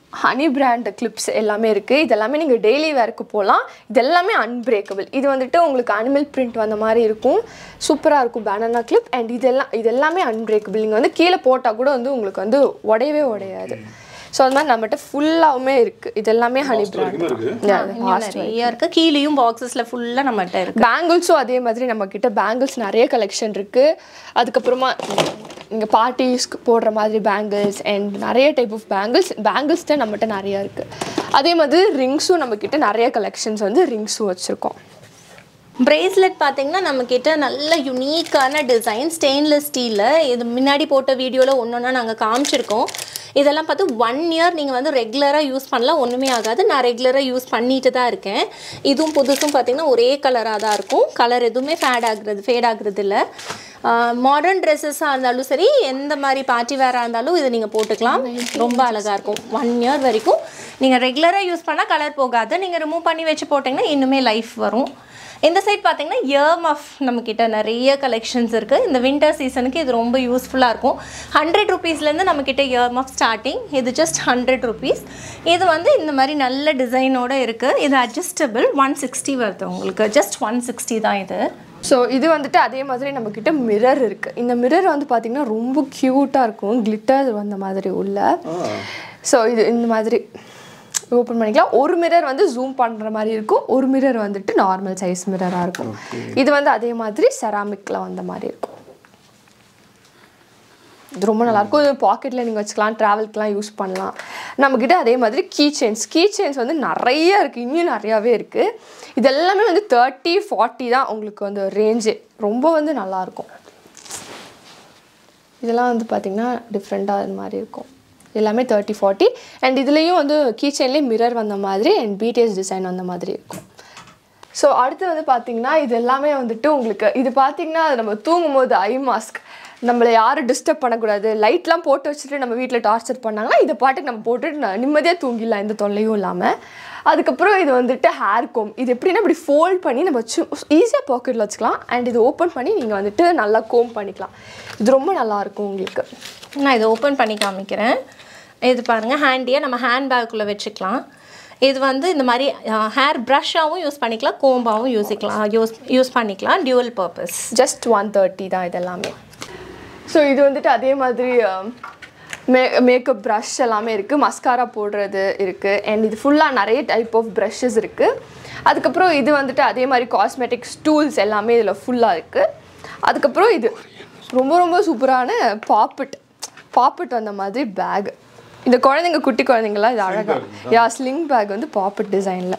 ஹனி பிராண்ட் கிளிப்ஸ் எல்லாமே இருக்குது இது எல்லாமே நீங்கள் டெய்லி வேர்க்கு போகலாம் இது எல்லாமே அன்பிரேக்கபிள் இது வந்துட்டு உங்களுக்கு அனிமல் பிரிண்ட் வந்த மாதிரி இருக்கும் சூப்பராக இருக்கும் பேனனா கிளிப் அண்ட் இதெல்லாம் இது எல்லாமே அன்பிரேக்கபிள் நீங்கள் வந்து கீழே போட்டால் கூட வந்து உங்களுக்கு வந்து உடையவே உடையாது ஸோ அது மாதிரி நம்மகிட்ட ஃபுல்லாகவுமே இருக்குது இது எல்லாமே ஹனி வரைக்குமே இருக்கு பிராண்ட் இன்னும் நிறைய இருக்கு கீழேயும் பாக்ஸஸ்ல ஃபுல்லா நம்மகிட்ட இருக்கு பேங்கிள்ஸும் அதே மாதிரி நம்ம கிட்ட பேங்கிள்ஸ் நிறைய கலெக்ஷன் இருக்கு அதுக்கப்புறமா இங்கே பார்ட்டிஸ்க்கு போடுற மாதிரி பேங்கிள்ஸ் அண்ட் நிறைய டைப் ஆஃப் பேங்கிள்ஸ் பேங்கிள்ஸ் தான் நம்மகிட்ட நிறைய இருக்கு அதே மாதிரி ரிங்ஸும் நம்ம கிட்ட நிறைய கலெக்ஷன்ஸ் வந்து ரிங்ஸும் வச்சுருக்கோம் பிரேஸ்லெட் பார்த்தீங்கன்னா நம்மக்கிட்ட நல்ல யுனீக்கான டிசைன் ஸ்டெயின்லெஸ் ஸ்டீலில் இது முன்னாடி போட்ட வீடியோவில் ஒன்று ஒன்றா நாங்கள் காமிச்சிருக்கோம் இதெல்லாம் பார்த்து ஒன் இயர் நீங்கள் வந்து ரெகுலராக யூஸ் பண்ணலாம் ஒன்றுமே ஆகாது நான் ரெகுலராக யூஸ் பண்ணிட்டு தான் இருக்கேன் இதுவும் புதுசும் பார்த்தீங்கன்னா ஒரே கலராக தான் இருக்கும் கலர் எதுவுமே ஃபேட் ஆகுறது ஃபேட் ஆகுறது இல்லை மாடர்ன் ட்ரெஸ்ஸஸாக இருந்தாலும் சரி எந்த மாதிரி பார்ட்டி வேராக இருந்தாலும் இதை நீங்கள் போட்டுக்கலாம் ரொம்ப அழகாக இருக்கும் ஒன் இயர் வரைக்கும் நீங்கள் ரெகுலராக யூஸ் பண்ணால் கலர் போகாது நீங்கள் ரிமூவ் பண்ணி வச்சு போட்டிங்கன்னா இன்னுமே லைஃப் வரும் இந்த சைட் பார்த்தீங்கன்னா இயர் மஃப் நம்மக்கிட்ட நிறைய கலெக்ஷன்ஸ் இருக்குது இந்த வின்டர் சீசனுக்கு இது ரொம்ப யூஸ்ஃபுல்லாக இருக்கும் ஹண்ட்ரட் ருபீஸ்லேருந்து நம்மக்கிட்ட இயர் மஃப் ஸ்டார்டிங் இது ஜஸ்ட் ஹண்ட்ரட் ருபீஸ் இது வந்து இந்த மாதிரி நல்ல டிசைனோட இருக்குது இது அட்ஜஸ்டபிள் ஒன் சிக்ஸ்டி வருது உங்களுக்கு ஜஸ்ட் ஒன் சிக்ஸ்டி தான் இது ஸோ இது வந்துட்டு அதே மாதிரி நம்ம கிட்ட மிரர் இருக்கு இந்த மிரர் வந்து பார்த்தீங்கன்னா ரொம்ப க்யூட்டாக இருக்கும் கிளிட்டர் வந்த மாதிரி உள்ள ஸோ இது இந்த மாதிரி ஓப்பன் பண்ணிக்கலாம் ஒரு மிரர் வந்து ஜூம் பண்ணுற மாதிரி இருக்கும் ஒரு மிரர் வந்துட்டு நார்மல் சைஸ் மிரராக இருக்கும் இது வந்து அதே மாதிரி செராமிக்கில் வந்த மாதிரி இருக்கும் இது ரொம்ப நல்லாயிருக்கும் இது பாக்கெட்டில் நீங்கள் வச்சுக்கலாம் ட்ராவல்க்கெலாம் யூஸ் பண்ணலாம் நம்மக்கிட்ட அதே மாதிரி கீ செயின்ஸ் கீ செயின்ஸ் வந்து நிறைய இருக்குது இன்னும் நிறையாவே இருக்குது இது எல்லாமே வந்து தேர்ட்டி ஃபார்ட்டி தான் உங்களுக்கு வந்து ரேஞ்சு ரொம்ப வந்து நல்லாயிருக்கும் இதெல்லாம் வந்து பார்த்திங்கன்னா டிஃப்ரெண்ட்டாக இது மாதிரி இருக்கும் எல்லாமே தேர்ட்டி ஃபார்ட்டி அண்ட் இதுலேயும் வந்து கீ செயின்லேயே மிரர் வந்த மாதிரி அண்ட் பிடிஎஸ் டிசைன் வந்த மாதிரி இருக்கும் ஸோ அடுத்து வந்து பார்த்தீங்கன்னா இது எல்லாமே வந்துட்டு உங்களுக்கு இது பார்த்தீங்கன்னா அது நம்ம தூங்கும் போது ஐ மாஸ்க் நம்மளை யாரும் டிஸ்டர்ப் பண்ணக்கூடாது லைட்லாம் போட்டு வச்சுட்டு நம்ம வீட்டில் டார்ச்சர் பண்ணாங்கன்னா இதை பாட்டுக்கு நம்ம போட்டுட்டு ந- நிம்மதியாக தூங்கிடலாம் எந்த தொல்லையும் இல்லாமல் அதுக்கப்புறம் இது வந்துட்டு ஹேர் கோம் இது எப்படின்னா இப்படி ஃபோல்ட் பண்ணி நம்ம வச்சு ஈஸியாக பாக்கெட்டில் வச்சுக்கலாம் அண்ட் இது ஓப்பன் பண்ணி நீங்கள் வந்துட்டு நல்லா கோம் பண்ணிக்கலாம் இது ரொம்ப நல்லாயிருக்கும் உங்களுக்கு நான் இதை ஓப்பன் பண்ணி காமிக்கிறேன் இது பாருங்கள் ஹேண்டியாக நம்ம ஹேண்ட் பேக்குள்ளே வச்சுக்கலாம் இது வந்து இந்த மாதிரி ஹேர் ப்ரஷ்ஷாகவும் யூஸ் பண்ணிக்கலாம் கோம்பாகவும் யூஸிக்கலாம் யூஸ் யூஸ் பண்ணிக்கலாம் dual purpose just one thirty தான் இதெல்லாமே ஸோ இது வந்துட்டு அதே மாதிரி மே மேக்கப் ப்ரஷ் எல்லாமே இருக்குது மஸ்காரா போடுறது இருக்குது அண்ட் இது ஃபுல்லாக நிறைய டைப் ஆஃப் ப்ரஷஸ் இருக்குது அதுக்கப்புறம் இது வந்துட்டு அதே மாதிரி காஸ்மெட்டிக்ஸ் டூல்ஸ் எல்லாமே இதில் ஃபுல்லாக இருக்குது அதுக்கப்புறம் இது ரொம்ப ரொம்ப சூப்பரான பாப்பட் பாப்பட் வந்த மாதிரி பேக் இந்த குழந்தைங்க குட்டி குழந்தைங்களாம் இது அழகாக யா ஸ்லிங் பேக் வந்து பாப்பட் டிசைனில்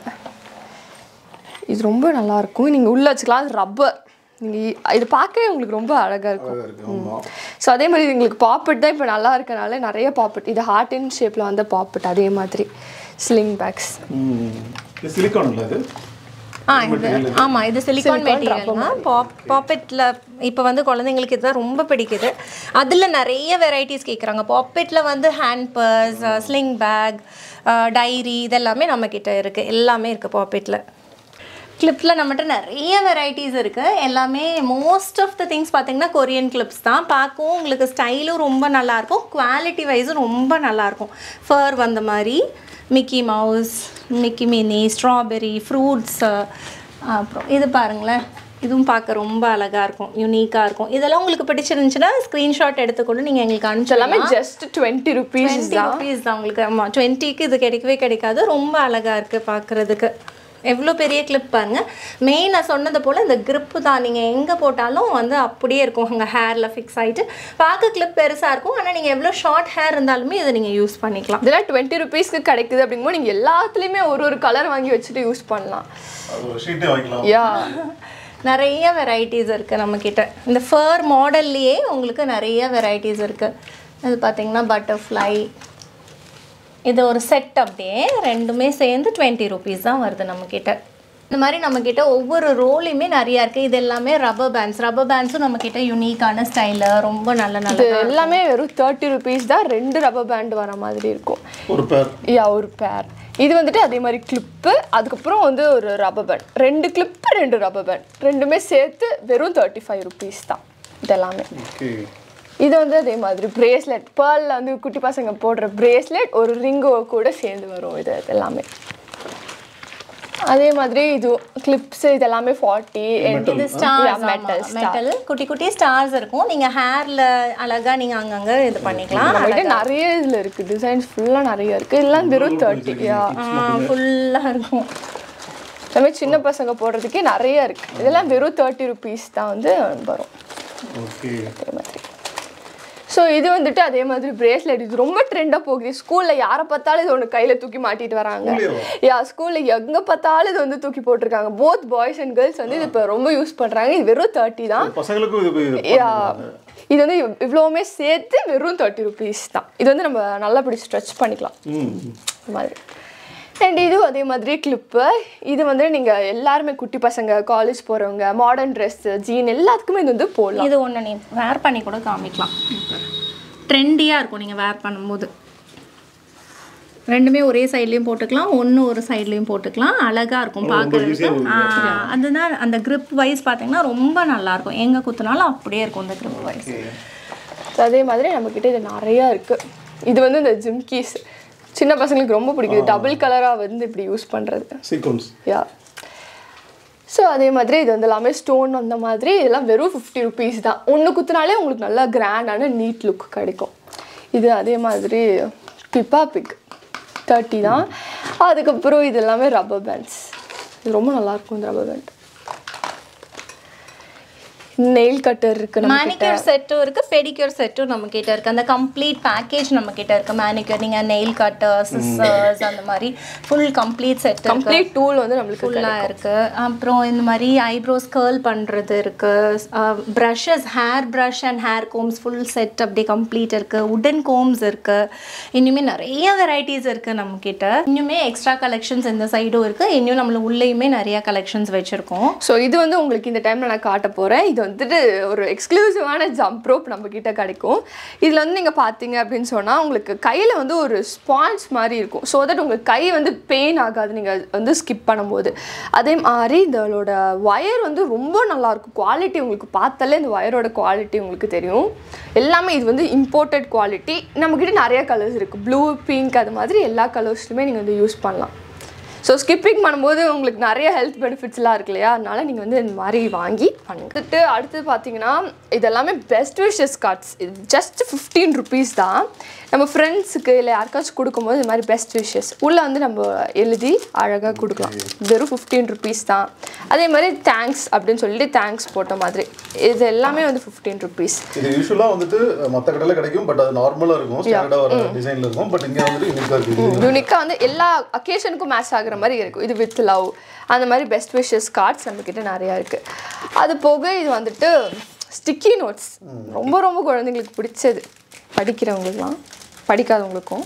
இது ரொம்ப நல்லா இருக்கும் நீங்கள் உள்ளே வச்சுக்கலாம் அது ரப்பர் நீங்கள் இது பார்க்கவே உங்களுக்கு ரொம்ப அழகாக இருக்கும் அழகா இருக்கு ஆமா ஸோ அதே மாதிரி உங்களுக்கு பாப்பட் தான் இப்போ நல்லா இருக்கனால நிறைய பாப்பட் இது ஹார்ட் இன் ஷேப்பில் வந்த பாப்பட் அதே மாதிரி ஸ்லிங் பேக்ஸ் ம். இது சிலிக்கான் இல்லை இது ஆ இது ஆமாம் இது சிலிக்கான் மெட்டீரியல் தான் பாப் பாப்பெட்டில் இப்போ வந்து குழந்தைங்களுக்கு இதுதான் ரொம்ப பிடிக்குது அதில் நிறைய வெரைட்டிஸ் கேட்குறாங்க பாப்பெட்டில் வந்து hand purse sling bag diary இதெல்லாமே நம்மக்கிட்ட இருக்குது எல்லாமே இருக்குது பாப்பெட்டில் கிளிப்பில் நம்மகிட்ட நிறைய வெரைட்டிஸ் இருக்குது எல்லாமே மோஸ்ட் ஆஃப் த திங்ஸ் பார்த்தீங்கன்னா கொரியன் கிளிப்ஸ் தான் பார்க்கவும் உங்களுக்கு ஸ்டைலும் ரொம்ப நல்லாயிருக்கும் குவாலிட்டி வைஸும் ரொம்ப நல்லாயிருக்கும் ஃபர் வந்த மாதிரி Mickey Mouse Mickey Minnie strawberry fruits அப்புறம் இது பாருங்களேன் இதுவும் பார்க்க ரொம்ப அழகாக இருக்கும் யூனிக்காக இருக்கும் இதெல்லாம் உங்களுக்கு பிடிச்சிருந்துச்சுன்னா ஸ்க்ரீன்ஷாட் எடுத்துக்கொண்டு நீங்கள் எங்களுக்கு எல்லாமே அனுப்பிச்சலாமே ஜஸ்ட் டுவெண்ட்டி ருபீஸ் டுவெண்ட்டி தான் ருபீஸ் தான் உங்களுக்கு ஆமாம் டுவெண்ட்டிக்கு இது கிடைக்கவே கிடைக்காது ரொம்ப அழகாக இருக்குது பார்க்குறதுக்கு எவ்வளோ பெரிய கிளிப் பாருங்க மெயின் நான் சொன்னது போல் இந்த grip தான் நீங்கள் எங்கே போட்டாலும் வந்து அப்படியே இருக்கும் உங்கள் ஹேரில் ஃபிக்ஸ் ஆகிட்டு பார்க்க கிளிப் பெருசாக இருக்கும் ஆனால் நீங்கள் எவ்வளோ ஷார்ட் ஹேர் இருந்தாலுமே இதை நீங்கள் யூஸ் பண்ணிக்கலாம் இதெல்லாம் டுவெண்ட்டி ருபீஸ்க்கு கிடைக்குது அப்படிங்கும்போது நீங்கள் எல்லாத்துலேயுமே ஒரு ஒரு கலர் வாங்கி வச்சுட்டு யூஸ் பண்ணலாம் அது ஒரு ஷீட்டே வாங்கிக்கலாம் யா நிறைய வெரைட்டிஸ் இருக்குது நம்மக்கிட்ட இந்த ஃபர் மாடல்லையே உங்களுக்கு நிறைய வெரைட்டிஸ் இருக்குது இது பார்த்தீங்கன்னா பட்டர்ஃப்ளை இது ஒரு செட் அப்படியே ரெண்டுமே சேர்ந்து டுவெண்ட்டி ருபீஸ் தான் வருது நம்மக்கிட்ட இந்த மாதிரி நம்மக்கிட்ட ஒவ்வொரு ரோலையுமே நிறையா இருக்குது இது எல்லாமே ரப்பர் பேண்ட்ஸ் ரப்பர் பேண்ட்ஸும் நம்மக்கிட்ட யூனிக்கான ஸ்டைலில் ரொம்ப நல்ல இது நல்ல எல்லாமே வெறும் தேர்ட்டி ருபீஸ் தான் ரெண்டு ரப்பர் பேண்ட் வர மாதிரி இருக்கும் ஒரு பேர் யா ஒரு பேர் இது வந்துட்டு அதே மாதிரி கிளிப்பு அதுக்கப்புறம் வந்து ஒரு ரப்பர் பேண்ட் ரெண்டு கிளிப்பு ரெண்டு ரப்பர் பேண்ட் ரெண்டுமே சேர்த்து வெறும் தேர்ட்டி ஃபைவ் ருபீஸ் தான் இதெல்லாமே ஓகே இது வந்து அதே மாதிரி பிரேஸ்லெட் பேர்லில் வந்து குட்டி பசங்க போடுற பிரேஸ்லெட் ஒரு ரிங்கோ கூட சேர்ந்து வரும் இது இது எல்லாமே அதே மாதிரி இது கிளிப்ஸ் இது எல்லாமே ஃபார்ட்டி இது ஸ்டார்ஸ் மெட்டல் மெட்டல் குட்டி குட்டி ஸ்டார்ஸ் இருக்கும் நீங்க ஹேர்ல அழகா நீங்க அங்கங்க இது பண்ணிக்கலாம் நம்மகிட்ட நிறைய இதுல இருக்கு டிசைன்ஸ் ஃபுல்லா நிறைய இருக்கு எல்லாம் வெறும் தேர்ட்டி யா ஃபுல்லா இருக்கும் எல்லாமே சின்ன பசங்க போடுறதுக்கே நிறைய இருக்கு இதெல்லாம் வெறும் தேர்ட்டி ருபீஸ் தான் வந்து வரும் ஓகே அதே மாதிரி ஸோ இது வந்துட்டு அதே மாதிரி பிரேஸ்லெட் இது ரொம்ப ட்ரெண்டாக போகுது ஸ்கூலில் யாரை பார்த்தாலும் இது ஒன்று கையில் தூக்கி மாட்டிட்டு வராங்க யா ஸ்கூலில் எங்கே பார்த்தாலும் இது வந்து தூக்கி போட்டிருக்காங்க போத் பாய்ஸ் அண்ட் கேர்ள்ஸ் வந்து இது இப்போ ரொம்ப யூஸ் பண்ணுறாங்க இது வெறும் தேர்ட்டி தான் பசங்களுக்கும் இது இது யா இது வந்து இவ்- இவ்வளவுமே சேர்த்து வெறும் தேர்ட்டி ருபீஸ் தான் இது வந்து நம்ம நல்லா இப்படி ஸ்ட்ரெச் பண்ணிக்கலாம் ம் இந்த மாதிரி அண்ட் இது அதே மாதிரி கிளிப்பு இது வந்து நீங்கள் எல்லாருமே குட்டி பசங்க காலேஜ் போகிறவங்க மாடர்ன் ட்ரெஸ்ஸு ஜீன் எல்லாத்துக்குமே இது வந்து போடலாம் இது ஒன்று நீ வேர் பண்ணி கூட காமிக்கலாம் ட்ரெண்டியாக இருக்கும் நீங்கள் வேர் பண்ணும்போது ரெண்டுமே ஒரே சைட்லேயும் போட்டுக்கலாம் ஒன்று ஒரு சைட்லேயும் போட்டுக்கலாம் அழகாக இருக்கும் பார்க்கறதுக்கு ஆ, அதுதான் அந்த grip வைஸ் பார்த்தீங்கன்னா ரொம்ப நல்லா இருக்கும் எங்கே குத்துனாலும் அப்படியே இருக்கும் இந்த grip வைஸ் So, அதே மாதிரி நம்மக்கிட்ட இது நிறையா இருக்குது இது வந்து இந்த ஜிம்கீஸ் சின்ன பசங்களுக்கு ரொம்ப பிடிக்குது டபுள் கலராக வந்து இப்படி யூஸ் பண்ணுறது சீக்வன்ஸ் யா ஸோ அதே மாதிரி இது வந்து எல்லாமே ஸ்டோன் அந்த மாதிரி இதெல்லாம் வெறும் ஃபிஃப்டி ருபீஸ் தான் ஒன்று குத்துனாலே உங்களுக்கு நல்லா கிராண்டான நீட் லுக் கிடைக்கும் இது அதே மாதிரி பிப்பா பிக் தேர்ட்டி தான் அதுக்கப்புறம் இது எல்லாமே ரப்பர் பேண்ட்ஸ் இது ரொம்ப நல்லாயிருக்கும் இந்த ரப்பர் பேண்ட் நெயில் கட்டர் இருக்கு நம்ம மேனிக்யூர் செட்டும் இருக்கு பெடிக்யூர் செட்டும் நம்ம கிட்ட இருக்கு அந்த கம்ப்ளீட் பேக்கேஜ் நம்ம கிட்ட இருக்கு மேனிக்யூர் நீங்க நெயில் கட்டர் சிஸ்டர்ஸ் அந்த மாதிரி ஃபுல் கம்ப்ளீட் செட் இருக்கு கம்ப்ளீட் டூல் வந்து நம்மளுக்கு ஃபுல்லாக இருக்கு அப்புறம் இந்த மாதிரி ஐப்ரோஸ் கேர்ள் பண்ணுறது இருக்கு brushes hair brush and hair combs full set அப்படி கம்ப்ளீட் இருக்கு உடன் கோம்ஸ் இருக்கு இன்னுமே நிறைய வெரைட்டிஸ் இருக்கு நம்ம கிட்ட இன்னுமே எக்ஸ்ட்ரா கலெக்ஷன்ஸ் இந்த சைடும் இருக்கு இன்னும் நம்மள உள்ளேயுமே நிறைய கலெக்ஷன்ஸ் வச்சிருக்கோம் ஸோ இது வந்து உங்களுக்கு இந்த டைமில் நான் காட்ட போகிறேன் இது வந்துட்டு ஒரு எக்ஸ்க்ளூசிவான ஜம்ப் ரோப் நம்ம கிட்ட கிடைக்கும் இதில் வந்து நீங்கள் பார்த்தீங்க அப்படின்னு சொன்னால் உங்களுக்கு கையில் வந்து ஒரு ஸ்பான்ஸ் மாதிரி இருக்கும் ஸோ தட் உங்களுக்கு கை வந்து பெயின் ஆகாது நீங்கள் வந்து ஸ்கிப் பண்ணும்போது அதே மாதிரி இதோட ஒயர் வந்து ரொம்ப நல்லாயிருக்கும் குவாலிட்டி உங்களுக்கு பார்த்தாலே இந்த ஒயரோட குவாலிட்டி உங்களுக்கு தெரியும் எல்லாமே இது வந்து இம்போர்ட்டட் குவாலிட்டி நம்மக்கிட்ட நிறைய கலர்ஸ் இருக்குது ப்ளூ பிங்க் அது மாதிரி எல்லா கலர்ஸ்லையுமே நீங்கள் வந்து யூஸ் பண்ணலாம் ஸோ ஸ்கிப்பிங் பண்ணும்போது உங்களுக்கு நிறைய ஹெல்த் பெனிஃபிட்ஸ்லாம் இருக்கு இல்லையா அதனால நீங்கள் வந்து இந்த மாதிரி வாங்கி பண்ணிட்டு அடுத்து பார்த்தீங்கன்னா இது எல்லாமே பெஸ்ட் விஷஸ் கார்ட்ஸ் இது ஜஸ்ட் ஃபிஃப்டீன் ருபீஸ் தான் நம்ம ஃப்ரெண்ட்ஸுக்கு இல்லை யாருக்காச்சும் கொடுக்கும்போது இந்த மாதிரி பெஸ்ட் விஷஸ் உள்ளே வந்து நம்ம எழுதி அழகாக கொடுக்கலாம் வெறும் ஃபிஃப்டீன் ருபீஸ் தான் அதே மாதிரி தேங்க்ஸ் அப்படின்னு சொல்லிட்டு தேங்க்ஸ் போட்ட மாதிரி இது எல்லாமே வந்து ஃபிஃப்டீன் ருபீஸ் இது யூஸ்வலாக வந்துட்டு மற்ற கடையில் கிடைக்கும் பட் அது நார்மலாக இருக்கும் ஸ்டாண்டர்டாக வர டிசைனில் இருக்கும் பட் இங்கே வந்துட்டு யூனிக்காக இருக்குது யூனிக்காக வந்து எல்லா அக்கேஷனுக்கும் மேட்ச் ஆகுற மாதிரி இருக்கும் இது வித் லவ் அந்த மாதிரி பெஸ்ட் விஷஸ் கார்ட்ஸ் நம்மக்கிட்ட நிறையா இருக்குது அது போக இது வந்துட்டு ஸ்டிக்கி நோட்ஸ் ரொம்ப ரொம்ப குழந்தைங்களுக்கு பிடிச்சது படிக்கிறவங்களுக்குலாம் படிக்காதவங்களுக்கும்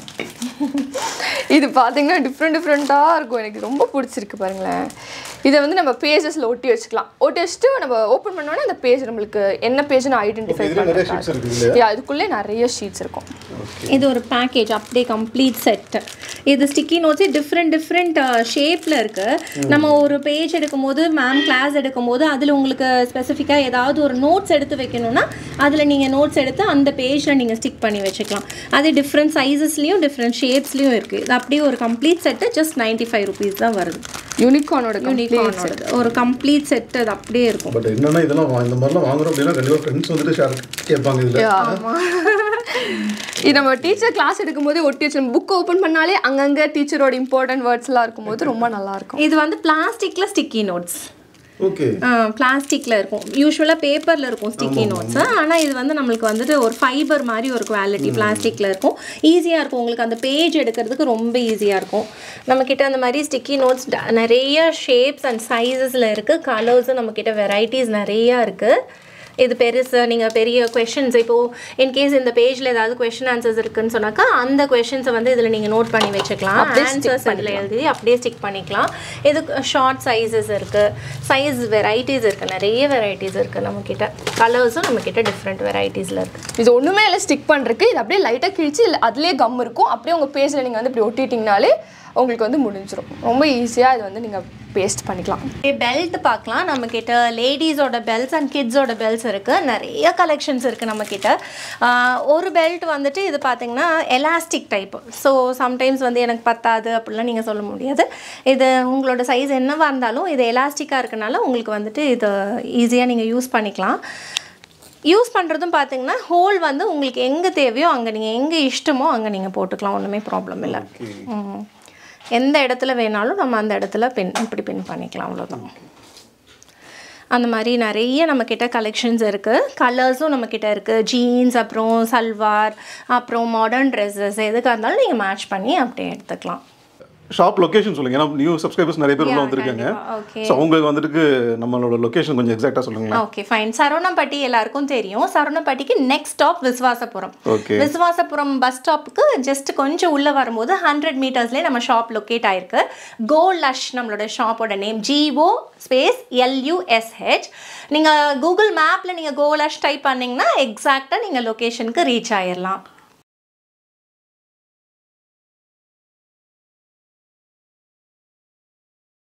இது பார்த்தீங்கன்னா டிஃப்ரெண்ட் டிஃப்ரெண்ட்டாக இருக்கும் எனக்கு ரொம்ப பிடிச்சிருக்கு பாருங்களேன் இதை வந்து நம்ம பேஜஸில் ஒட்டி வச்சுக்கலாம் ஒட்டி வச்சுட்டு நம்ம ஓப்பன் பண்ணோன்னே அந்த பேஜ் நம்மளுக்கு என்ன பேஜ்னு ஐடென்டிஃபை இதில் நிறைய ஷீட்ஸ் இருக்குது இல்லையா யா இதுக்குள்ளே நிறைய ஷீட்ஸ் இருக்கும் இது ஒரு பேக்கேஜ் அப்படியே கம்ப்ளீட் செட் இது ஸ்டிக்கி நோட்ஸே டிஃப்ரெண்ட் டிஃப்ரெண்ட் ஷேப்பில் இருக்கு நம்ம ஒரு பேஜ் எடுக்கும்போது மேம் கிளாஸ் எடுக்கும்போது அதில் உங்களுக்கு ஸ்பெசிஃபிக்காக ஏதாவது ஒரு நோட்ஸ் எடுத்து வைக்கணும்னா அதில் நீங்கள் நோட்ஸ் எடுத்து அந்த பேஜில் நீங்கள் ஸ்டிக் பண்ணி வச்சுக்கலாம் அது டிஃப்ரெண்ட் சைஸஸ்லேயும் டிஃப்ரெண்ட் ஷேப்ஸ்லேயும் இருக்குது இது அப்படியே ஒரு complete set just ninety five rupees தான் வருது யூனிகார்னோட யூனிகார்னோடது ஒரு கம்ப்ளீட் செட் அது அப்படியே இருக்கும் பட் என்னன்னா இதெல்லாம் வா- இந்த மாதிரிலாம் வாங்குறோம் அப்படின்னா கண்டிப்பாக ஃப்ரெண்ட்ஸ் வந்துட்டு ஷேர் கேட்பாங்க இதில் இது நம்ம டீச்சர் கிளாஸ் எடுக்கும்போது ஒட்டி வச்சு புக் ஓப்பன் பண்ணாலே அங்கங்கே டீச்சரோட இம்பார்ட்டன்ட் வேர்ட்ஸ்லாம் இருக்கும்போது ரொம்ப நல்லா இருக்கும் இது வந்து பிளாஸ்டிக்கில் ஸ்டிக்கி நோட்ஸ் ஓகே பிளாஸ்டிக்கில் இருக்கும் யூஸ்வலாக பேப்பரில் இருக்கும் ஸ்டிக்கி நோட்ஸ் ஆனால் இது வந்து நம்மளுக்கு வந்துட்டு ஒரு ஃபைபர் மாதிரி ஒரு குவாலிட்டி பிளாஸ்டிக்கில் இருக்கும் ஈஸியாக இருக்கும் உங்களுக்கு அந்த பேஜ் எடுக்கிறதுக்கு ரொம்ப ஈஸியாக இருக்கும் நம்மக்கிட்ட அந்த மாதிரி ஸ்டிக்கி நோட்ஸ் நிறைய ஷேப்ஸ் அண்ட் சைஸஸில் இருக்குது கலர்ஸும் நம்மக்கிட்ட வெரைட்டிஸ் நிறையா இருக்குது இது பெருசு நீங்கள் பெரிய கொஷின்ஸ் இப்போது இன்கேஸ் இந்த பேஜில் ஏதாவது கொஷின் ஆன்சர்ஸ் இருக்குன்னு சொன்னாக்கா அந்த கொஷின்ஸை வந்து இதில் நீங்கள் நோட் பண்ணி வச்சுக்கலாம் ஆன்சர்ஸ் இதில் எழுதி அப்படியே ஸ்டிக் பண்ணிக்கலாம் இது ஷார்ட் சைஸஸ் இருக்குது சைஸ் வெரைட்டிஸ் இருக்குது நிறைய வெரைட்டிஸ் இருக்குது நம்மக்கிட்ட கலர்ஸும் நம்மக்கிட்ட டிஃப்ரெண்ட் வெரைட்டிஸில் இருக்குது இது ஒன்றுமே இல்லை ஸ்டிக் பண்ணுறதுக்கு இது அப்படியே லைட்டாக கிழிச்சு இல்லை அதுலேயே கம் இருக்கும் அப்படியே உங்கள் பேஜில் நீங்கள் வந்து இப்படி ஒட்டிட்டிங்கனாலே உங்களுக்கு வந்து முடிஞ்சிடும் ரொம்ப ஈஸியாக இது வந்து நீங்கள் பேஸ்ட் பண்ணிக்கலாம் பெல்ட் பார்க்கலாம் நம்ம கிட்ட லேடிஸோட பெல்ட்ஸ் அண்ட் கிட்ஸோட பெல்ட்ஸ் இருக்கு நிறைய கலெக்ஷன்ஸ் இருக்கு நம்ம கிட்ட ஆஹ் ஒரு பெல்ட் வந்துட்டு இது பார்த்தீங்கன்னா எலாஸ்டிக் டைப் ஸோ சம்டைம்ஸ் வந்து எனக்கு பத்தாது அப்படிலாம் நீங்கள் சொல்ல முடியாது இது உங்களோட சைஸ் என்னவா இருந்தாலும் இது எலாஸ்டிக்காக இருக்கனால உங்களுக்கு வந்துட்டு இது ஈஸியாக நீங்கள் யூஸ் பண்ணிக்கலாம் யூஸ் பண்ணுறதும் பார்த்தீங்கன்னா ஹோல் வந்து உங்களுக்கு எங்கே தேவையோ அங்கே நீங்கள் எங்கே இஷ்டமோ அங்கே நீங்கள் போட்டுக்கலாம் ஒன்றுமே ப்ராப்ளம் இல்லை ம். எந்த இடத்துல வேணாலும் நம்ம அந்த இடத்துல பின் இப்படி பின் பண்ணிக்கலாம் அவ்வளோதான் அந்த மாதிரி நிறைய நம்மக்கிட்ட கலெக்ஷன்ஸ் இருக்குது கலர்ஸும் நம்மக்கிட்ட இருக்குது ஜீன்ஸ் அப்புறம் சல்வார் அப்புறம் மாடர்ன் ட்ரெஸ்ஸஸ் எதுக்காக இருந்தாலும் நீங்கள் மேட்ச் பண்ணி அப்படியே எடுத்துக்கலாம் ஷாப் லொகேஷன் சொல்லுங்க ஏன்னா நியூ சப்ஸ்கிரைபர்ஸ் நிறைய பேர் உள்ள வந்திருக்காங்க ஓகே ஸோ அவங்களுக்கு வந்துட்டு நம்மளோட லொகேஷன் கொஞ்சம் எக்ஸாக்டாக சொல்லுங்களேன் ஓகே ஃபைன் சரவணம்பட்டி எல்லாருக்கும் தெரியும் சரவணம்பட்டிக்கு next stop Viswasapuram okay Viswasapuram bus ஸ்டாப்புக்கு ஜஸ்ட் கொஞ்சம் உள்ளே வரும்போது ஹண்ட்ரட் மீட்டர்ஸ்லேயே நம்ம ஷாப் லொக்கேட் ஆயிருக்கு கோ லஷ் நம்மளோட ஷாப்போட நேம் ஜிஓ ஸ்பேஸ் எல்யூஎஸ்ஹெச் நீங்கள் கூகுள் மேப்பில் நீங்கள் கோ லஷ் டைப் பண்ணிங்கன்னா எக்ஸாக்டாக நீங்கள் லொக்கேஷனுக்கு ரீச் ஆயிடலாம்